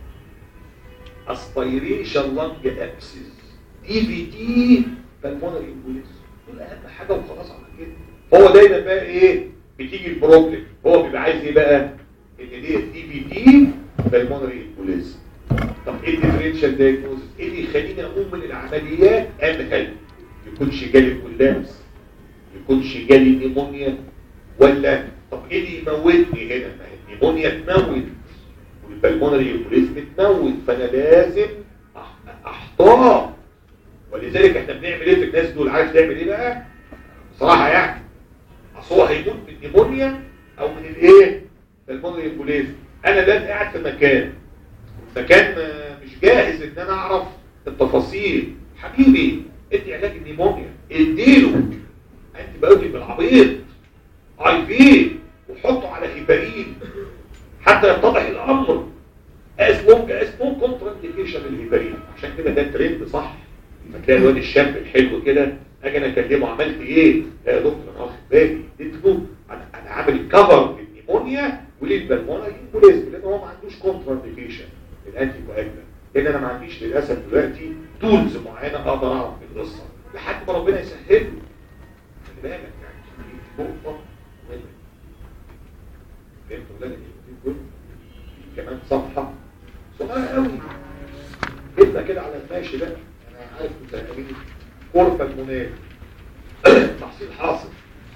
اسبيريشن لانج ابسس دي في دي بالمونري امبوليس دول اهم حاجه وخلاص على كده فهو دايما بقى ايه بتيجي البروبلم هو بيبقى عايز ايه بقى ان دي دي في دي بالمونري امبوليس طب ايه الديفرنشال دايجنوستس ايه اللي يخليني اقوم من العمليات امهل يكونش جالي كولابس يكونش جالي نيمونيا ولا طب ايه اللي يموتني هنا ما هي النيمونيا تموت والبلمونري امبوليزم تموت فانا لازم أح- احتاط ولذلك احنا بنعمل ايه في الناس دول عارف تعمل ايه بقى بصراحه يعني اصل هو هيموت من النيمونيا او من الايه البلمونري امبوليزم انا ده قاعد في مكان مكان آه، مش جاهز ان انا اعرف التفاصيل حبيبي ادي علاج النيمونيا اديله انت بايوتيك بالعبيط اي في وحطه على هيبارين حتى يتضح الامر اس لونج اس نو كونترا انديكيشن للهيبارين عشان كده ده ترند صح فتلاقي الواد الشاب الحلو كده اجي انا اكلمه عملت ايه لا يا دكتور انا واخد بالي اديته انا انا عامل كفر للنيمونيا وللبلمونري امبوليزم لان هو ما عندوش كونترا انديكيشن الانتي كواجلانت لان انا ما عنديش للاسف دلوقتي تولز معينه اقدر اعرف القصه لحد ما ربنا يسهل له خلي بالك يعني دي نقطه مهمه فهمتوا ولا لا؟ دي كمان صفحه صغيره قوي كلمه كده على الماشي بقى انا عارف كنت هتقولي غرفه المنال تحصيل حاصل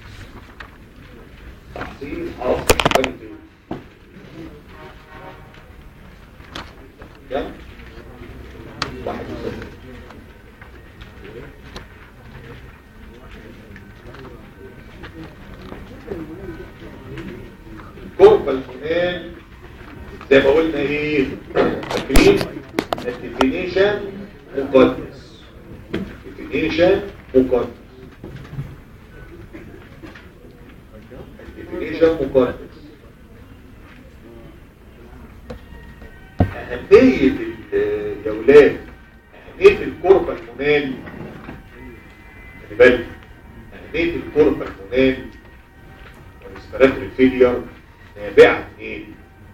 تحصيل حاصل بالك ايه كم؟ واحد وستين. الكربة المنال زي ما قلنا ايه فاكرين الديفينيشن مقدس الديفينيشن مقدس الديفينيشن مقدس أهمية ال- يا ولاد أهمية الكربة المنال خلي بالك أهمية الكربة المنال والريسبيراتوري فيلير نابعة منين؟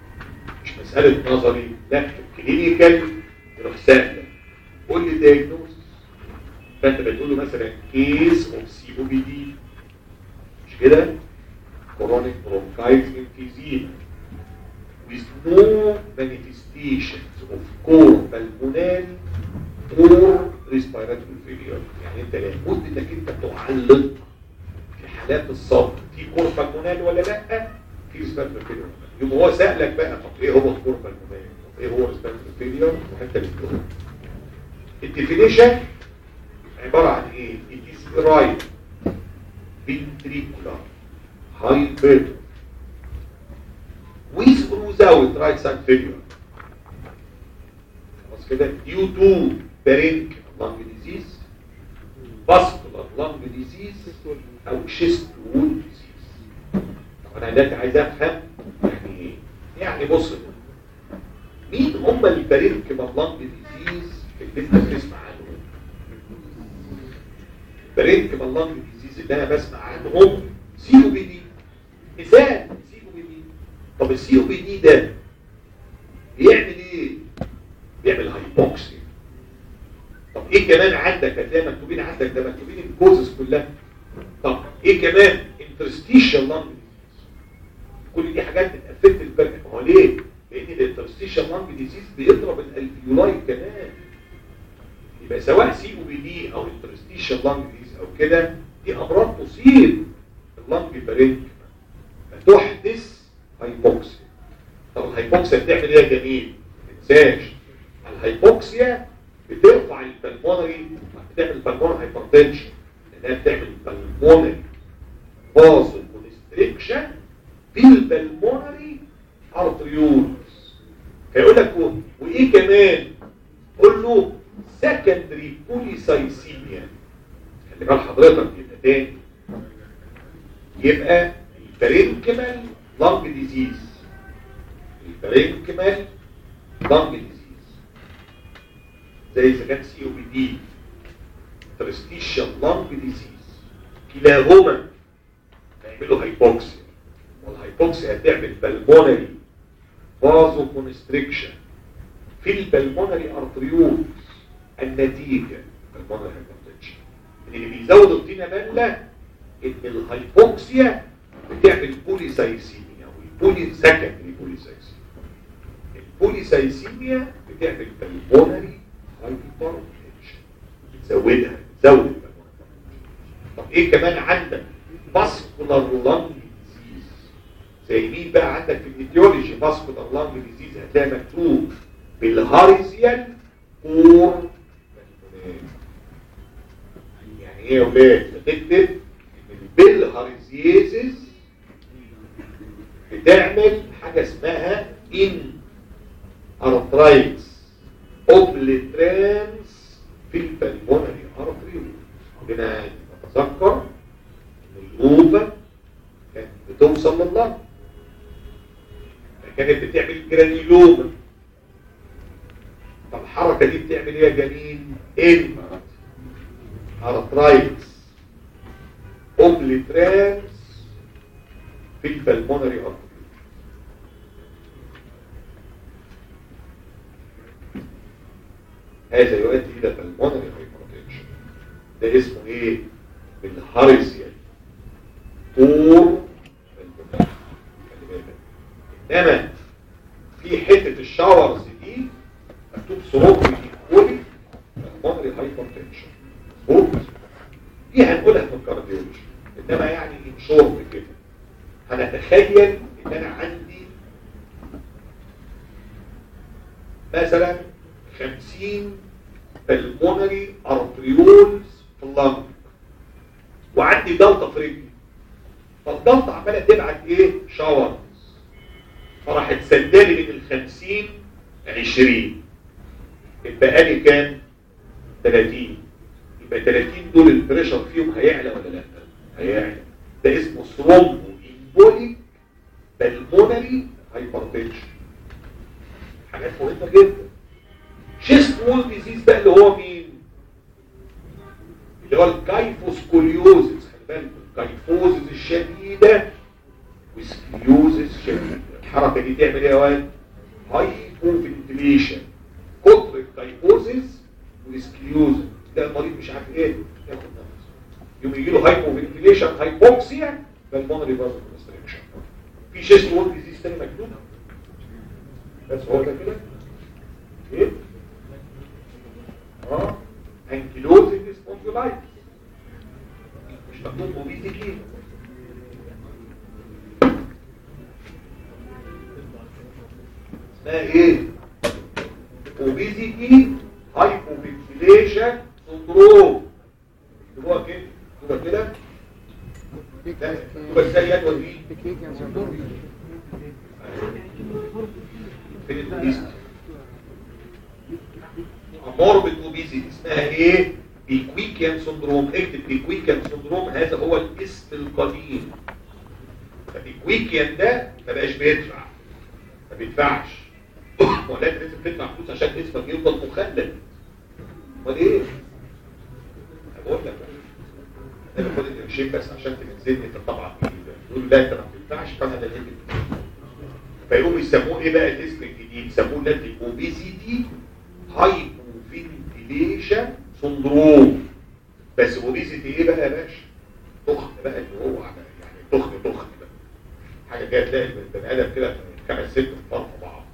مساله نظري لا كلينيكال يروح سهله قول لي دايجنوز فانت بتقول له مثلا كيس اوف سي او بي دي مش كده chronic bronchitis emphysema with no manifestations of core pulmonary or respiratory failure يعني انت لابد انك انت تعلق في حالات الصدر في كور بالمونال ولا لا في respiratory failure يبقى هو سألك بقى طب ايه هو الكور بالمونال طب ايه هو respiratory failure وحتى بتقول الديفينيشن عبارة عن ايه it is right ventricular hypertrophy with or without right side failure خلاص كده due to parenchymal lung disease vascular lung disease او chest wall disease طب انا دلوقتي عايز افهم يعني ايه يعني بص مين هم البارينكيمال لانج ديزيز اللي انت بتسمع عنهم البارينكيمال لانج ديزيز اللي انا بسمع عنهم سي او بي دي مثال سي او بي دي طب السي او بي دي ده بيعمل ايه بيعمل هايبوكسيا طب ايه كمان عندك هتلاقي مكتوبين عندك ده مكتوبين الكوزز كلها طب ايه كمان انترستيشال لانج كل دي حاجات بتأفكت البرد ما هو ليه لان الانترستيشال لانج ديزيز بيضرب الالفيولاي كمان يبقى سواء سي او بي دي او انترستيشال لانج ديزيز او كده دي امراض تصيب اللانج بارينك فتحدث هايبوكسيا طب الهايبوكسيا بتعمل ايه يا جميل ما تنساش الهايبوكسيا بترفع البلمونري بتعمل البلمونري هايبرتنشن لانها بتعمل البلمونري فازو كونستريكشن في البلمونري ارتريولز هيقول لك و- وايه كمان قول له سكندري بوليسايسيميا خلي بال حضرتك يبقى تاني يبقى البارينكيمال لانج ديزيز البارينكيمال لانج ديزيز زي اذا كان سي او بي دي ترستيشال لانج ديزيز كلاهما هيعملوا هايبوكسيا والهايبوكسيا هتعمل بالمونري فازو كونستريكشن في البلمونري ارتريولز النتيجه بالمونري هايبرتنشن اللي بيزود الطينه بله ان الهايبوكسيا بتعمل بوليسايسيميا والبولي سكندري بوليسايسيميا البوليسايسيميا بتعمل بالمونري هايبرتنشن بتزودها بتزود البلمونري طب ايه كمان عندك فاسكولار لانج ديزيز زي مين بقى عندك في الايديولوجي فاسكولار لانج ديزيز هتلاقي مكتوب بالهاريزيال اور يعني ايه يا ولاد هتكتب ان البيلهاريزيزز بتعمل حاجه اسمها ان ارترايتس اوبليترانس في البلمونري ارتري هنا نتذكر ان الاوفا كانت بتوصل لللنج كانت بتعمل جرانيلوما طب الحركه دي بتعمل ايه يا جميل ان ارترايتس اوبليترانس في البلمونري ارتري هذا يؤدي الى بالمونري هايبرتنشن ده اسمه ايه الهاريزيال طور البلمونري خلي بالك انما في حته الشاورز دي مكتوب سروب ايكولي بالمونري هايبرتنشن مظبوط دي هنقولها في الكارديولوجي انما يعني ان شورت كده هنتخيل ان انا عندي مثلا 50 بالمونري ارتريولز في اللنج وعندي ضغطه في رجلي فالضغطه عماله تبعت ايه شاورز فراحت سدالي من ال 50 20 يبقى لي كام 30 يبقى 30 دول البريشر فيهم هيعلى ولا لا هيعلى ده اسمه ثرومبو امبوليك بالمونري هايبرتنشن حاجات مهمه جدا شيست وول ديزيز بقى اللي هو مين اللي هو الكايفوسكوليوزس خلي بالك الكايفوزس الشديده وسكليوزس شديده الحركه دي تعمل ايه يا واد هايبوفنتليشن كتر الكايبوزيس والسكليوزن ده المريض مش عارف ايه ياخد نفس يوم يجي له هايبوفنتليشن هايبوكسيا بالمونري بازل كونستريكشن في شيست وول ديزيز تاني مكتوب بس هو ده كده ايه اه انكيلوزنج سبونجولايتس مش مكتوب اوبيزيتي اسمها ايه اوبيزيتي هايبوفنتيليشن سندروم هو كده هو كده لا هو ازاي يدوى دي بيكيكيان سندروم فين الاوبيزيتي موربid اوبيزيتي اسمها ايه بيكويكيان سندروم اكتب بيكويكيان سندروم هذا هو الاسم القديم فبيكويكيان ده ما بقاش بيدفع ما بيدفعش ولكن لازم تدفع فلوس عشان اسمك يفضل مخلد امال ايه بقول لك بقى. انا باخد القرشين بس عشان تنزلني في الطبعه الجديده يقول لا انت ما بتدفعش فانا ده اللي فيقوموا يسموه ايه بقى الاسم الجديد يسموه الذي اوبيزيتي هايبوفنتيليشن سندروم بس اوبيزيتي ايه بقى يا باشا تخن بقى اللي هو يعني تخن تخن بقى حاجه كده تلاقي البني ادم كده خمس ست في فرق بعض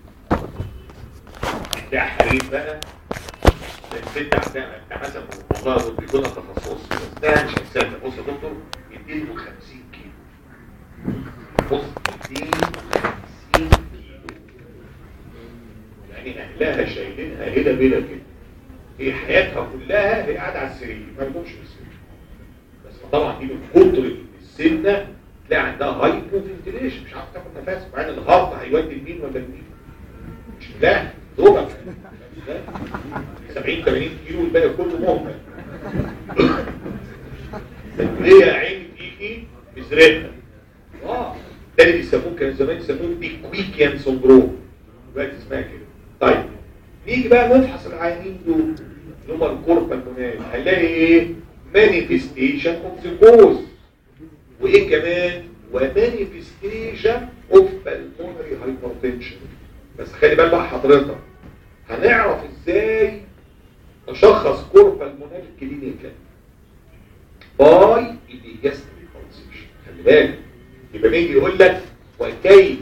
تلاقي حريم بقى الست عندها بتاع مثلا والله بيكون تخصص ده مش هيسافر بص يا دكتور 250 كيلو بص 250 كيلو يعني اهلها شايلينها هنا بلا كده هي حياتها كلها هي قاعده على السرير ما بتقومش من السرير بس طبعا دي من كتر السنه تلاقي عندها هايبو فنتليشن مش عارفه تاخد نفس مع ان الهارت هيودي لمين ولا لمين مش لا دوبك 70 80 كيلو الباقي كله مهمل ليه يا عيني فيكي مزرقه اه ده اللي بيسموه كان زمان يسموه بيكويكيان سندروم دلوقتي اسمها كده طيب نيجي بقى نفحص العيانين دول اللي هم الكوربا المنال هنلاقي ايه مانيفستيشن اوف ذا كوز وايه كمان ومانيفستيشن اوف بالمونري هايبرتنشن بس خلي بالك بقى حضرتك هنعرف ازاي نشخص كوربا المنال كلينيكال باي الايجاستري كونسيشن خلي بالك يبقى بيجي يقول لك وكيف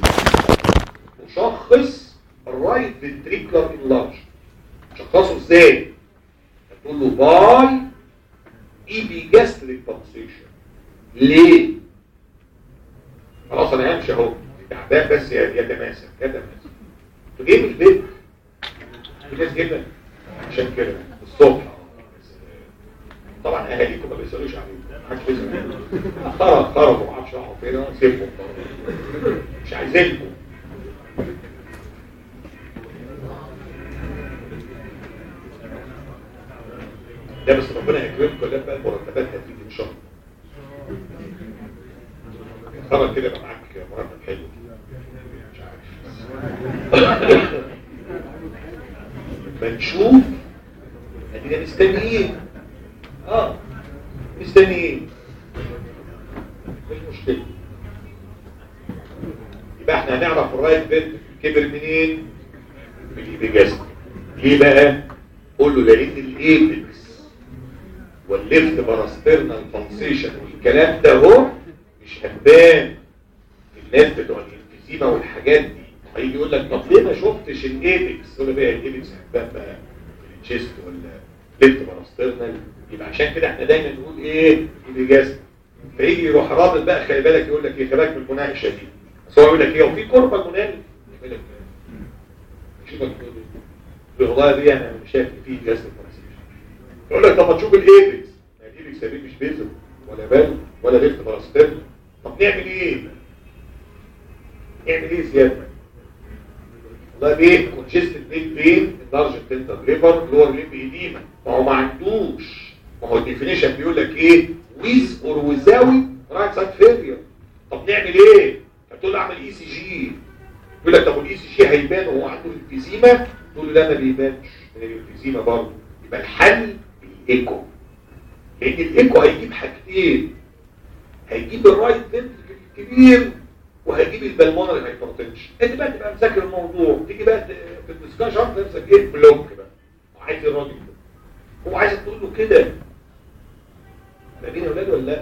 نشخص الرايت فنتريكولار انلارج شخصه ازاي هتقول له باي ايبيجاستريك بالسيشن ليه خلاص انا همشي اهو تعبان بس يتماسك يتماسك تجيب البيت في ناس جدا عشان كده الصبح طبعا اهاليكم ما بيسالوش عليكم محدش بيسال خرج خرجوا ما اعرفش راحوا فين سيبهم مش عايزينكم لا بس ربنا يكرمكم لا بقى المرتبات هتيجي ان شاء الله خرج كده يبقى معاك مرتب حلو مش عارف بنشوف ادينا مستنيين اه مستنيين مش مشكله يبقى احنا هنعرف الرايت بيت كبر منين من الايبيجاست ليه بقى قول له لان الايبكس والليفت باراسترنال فانسيشن والكلام ده هو مش هتبان الناس بتوع الانفيزيما والحاجات دي هيجي يقول لك طب ليه ما شفتش الايبكس تقول له بقى الايبكس هتبان بقى في التشيست ولا ليفت باراسترنال يبقى عشان كده احنا دايما نقول ايه ايبيجاست فيجي يروح رابط بقى خلي بالك يقول لك ايه خلي بالك من المناقشه دي بس هو يقول لك ايه وفي كوربا المنال يقول لك شوفك والله دي انا مش شايف في جهاز الترانسميشن يقول لك طب ما تشوف الايبكس الايبكس دي مش بيزل ولا بال ولا ليفت باراستيل طب نعمل ايه نعمل ايه زياده والله بيه كونجستد ميد بين لارج تنتر ليفر لور ليب ايديما ما هو ما عندوش ما هو الديفينيشن بيقول لك ايه ويز اور ويزاوت رايت سايد فيلير طب نعمل ايه هتقول له اعمل اي سي جي يقول لك طب والاي سي جي هيبان وهو عنده الفيزيما تقول له لا ما بيبانش من الفيزيما برضه يبقى الحل الايكو لان الايكو هيجيب حاجتين هيجيب الرايت فنتركل الكبير وهجيب البلمونري هايبرتنشن انت بقى تبقى مذاكر الموضوع تيجي بقى ت- في الدسكشن نفسك ايه بلوك بقى وعايز الراجل ده هو عايزك تقول له كده فاهمين يا ولاد ولا لا؟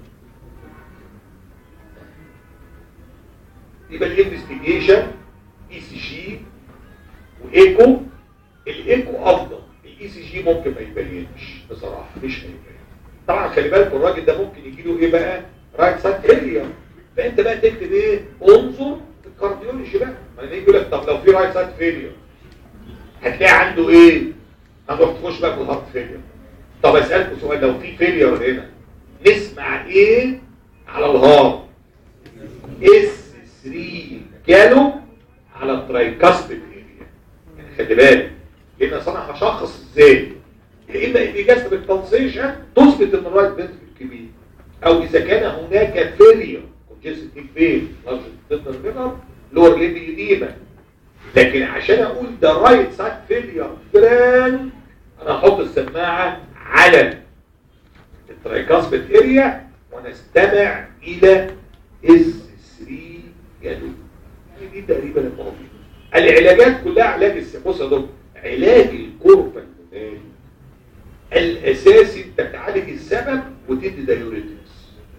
يبقى الانفستيجيشن اي سي جي وايكو الايكو افضل الاي سي جي ممكن ما يبينش بصراحه مش هيبين طبعا خلي بالك الراجل ده ممكن يجي له ايه بقى رايت سايد اريا فانت بقى تكتب ايه انظر في الكارديولوجي بقى ما انا يقول لك طب لو في رايت سايد فيلير هتلاقي عنده ايه هنروح تخش بقى في الهارت فيلير طب اسالكم سؤال لو في فيلير هنا نسمع ايه على الهارت اس 3 جاله على الترايكاستيك اريا يعني خلي بالك لان اصل انا هشخص ازاي يا اما ايجاز بالبلسيشن تثبت ان الرايت فنتريكل كبير او اذا كان هناك فيلير كونجستيف فين لارج تندر فينر لور ليبي ديما لكن عشان اقول ده رايت سايد فيلير فلان انا احط السماعه على الترايكاسبت اريا ونستمع الى اس 3 جالو يعني دي تقريبا المواضيع العلاجات كلها علاج الس- بص يا دكتور علاج الكوربا المنالي الاساسي انت تعالج السبب وتدي دايوريتكس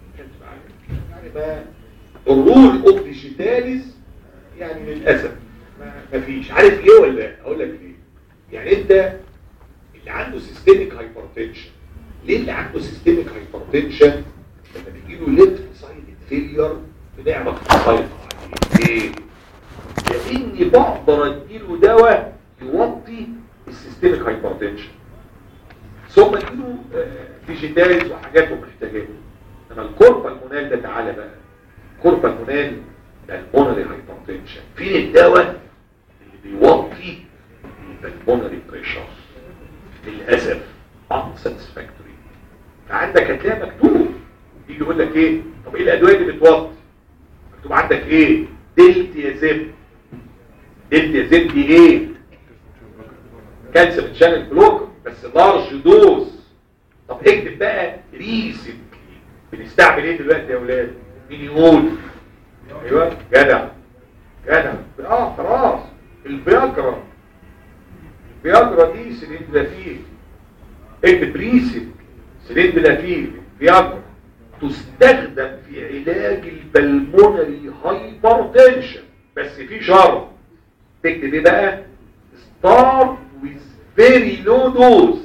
يعني ما الرول اوف ديجيتاليز يعني للاسف ما ما فيش عارف ليه ولا لا؟ اقول لك ليه يعني انت اللي عنده سيستميك هايبرتنشن ليه اللي عنده سيستميك هايبرتنشن لما بيجي له ليفت سايد فيلير بنعرف نسيطر عليه ليه؟ لاني بقدر اديله دواء يوطي السيستميك هايبرتنشن ثم اديله ديجيتالز وحاجات ومحتاجات انما الكوربا المونال ده تعالى بقى الكوربا المونال ده المونري هايبرتنشن فين الدواء اللي بيوطي البلمونري بريشر للاسف unsatisfactory فعندك هتلاقي مكتوب يجي يقول لك ايه طب ايه الادويه اللي بتوطي مكتوب عندك ايه دلتيازيم دلتيازيم دي ايه كالسيوم شانل بلوك بس لارج دوز طب اكتب بقى ريسنتلي بنستعمل ايه دلوقتي يا اولاد مين يقول ايوه جدع جدع اه خلاص الفياجرا الفياجرا دي سلندلافيل اكتب ريسنت سلندلافيل فياجرا تستخدم في علاج البلمونري هايبرتنشن بس في شرط تكتب ايه بقى start with very low dose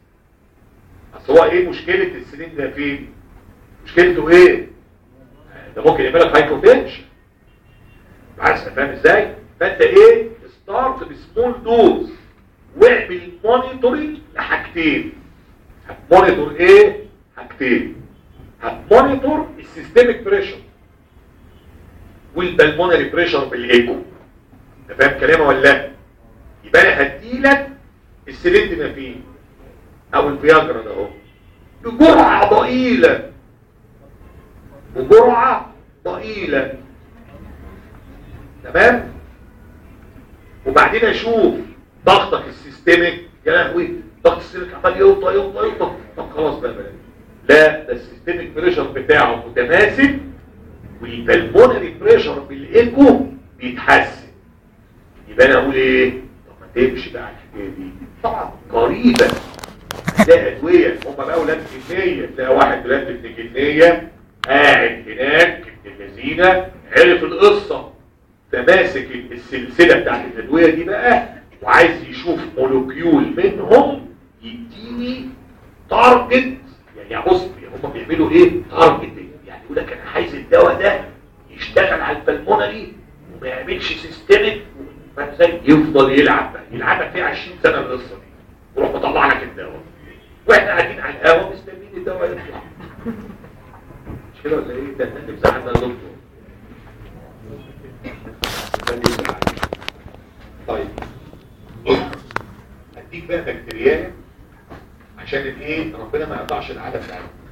اصل هو ايه مشكلة السنين ده فين مشكلته ايه ده ممكن يعمل لك هايبوتنشن عايز فاهم ازاي فانت ايه ستارت بسمول دوز واعمل مونيتورنج لحاجتين هتمونيتور ايه حاجتين هتمونيتور السيستميك بريشر والبلمونري بريشر بالايكو انت فاهم كلامي ولا لا يبقى انا هديلك السلندمافين او الفياجرا ده اهو بجرعه ضئيله بجرعه ضئيله تمام وبعدين اشوف ضغطك السيستميك يا لهوي ضغط السيستميك عمال يوطى يوطى يوطى طب خلاص بقى بقى لا ده السيستميك بريشر بتاعه متماسك والبلمونري بريشر بالايكو بيتحسن يبقى انا اقول ايه طب ما تمشي بقى على الحكايه دي طبعا قريبا ده ادويه هم بقى ولاد جنيه تلاقي واحد ولاد ابن جنيه قاعد هناك ابن الذين عرف القصه فماسك السلسله بتاعت الادويه دي بقى وعايز يشوف مولوكيول منهم يديني تارجت يعني بص هم بيعملوا ايه تارجت يعني يقول لك انا عايز الدواء ده يشتغل على البلمونري وما يعملش سيستمك فازاي يفضل يلعب بقى يلعبك فيه 20 سنه القصه دي ويروح مطلع لك الدواء واحنا قاعدين على القهوه مستنيين الدواء يطلع مش كده ولا ايه ده انت بتزعلنا يا دكتور ده اللي يزعل. طيب اديك بقى بكتيريا عشان الايه ربنا ما يقطعش العاده بتاعتنا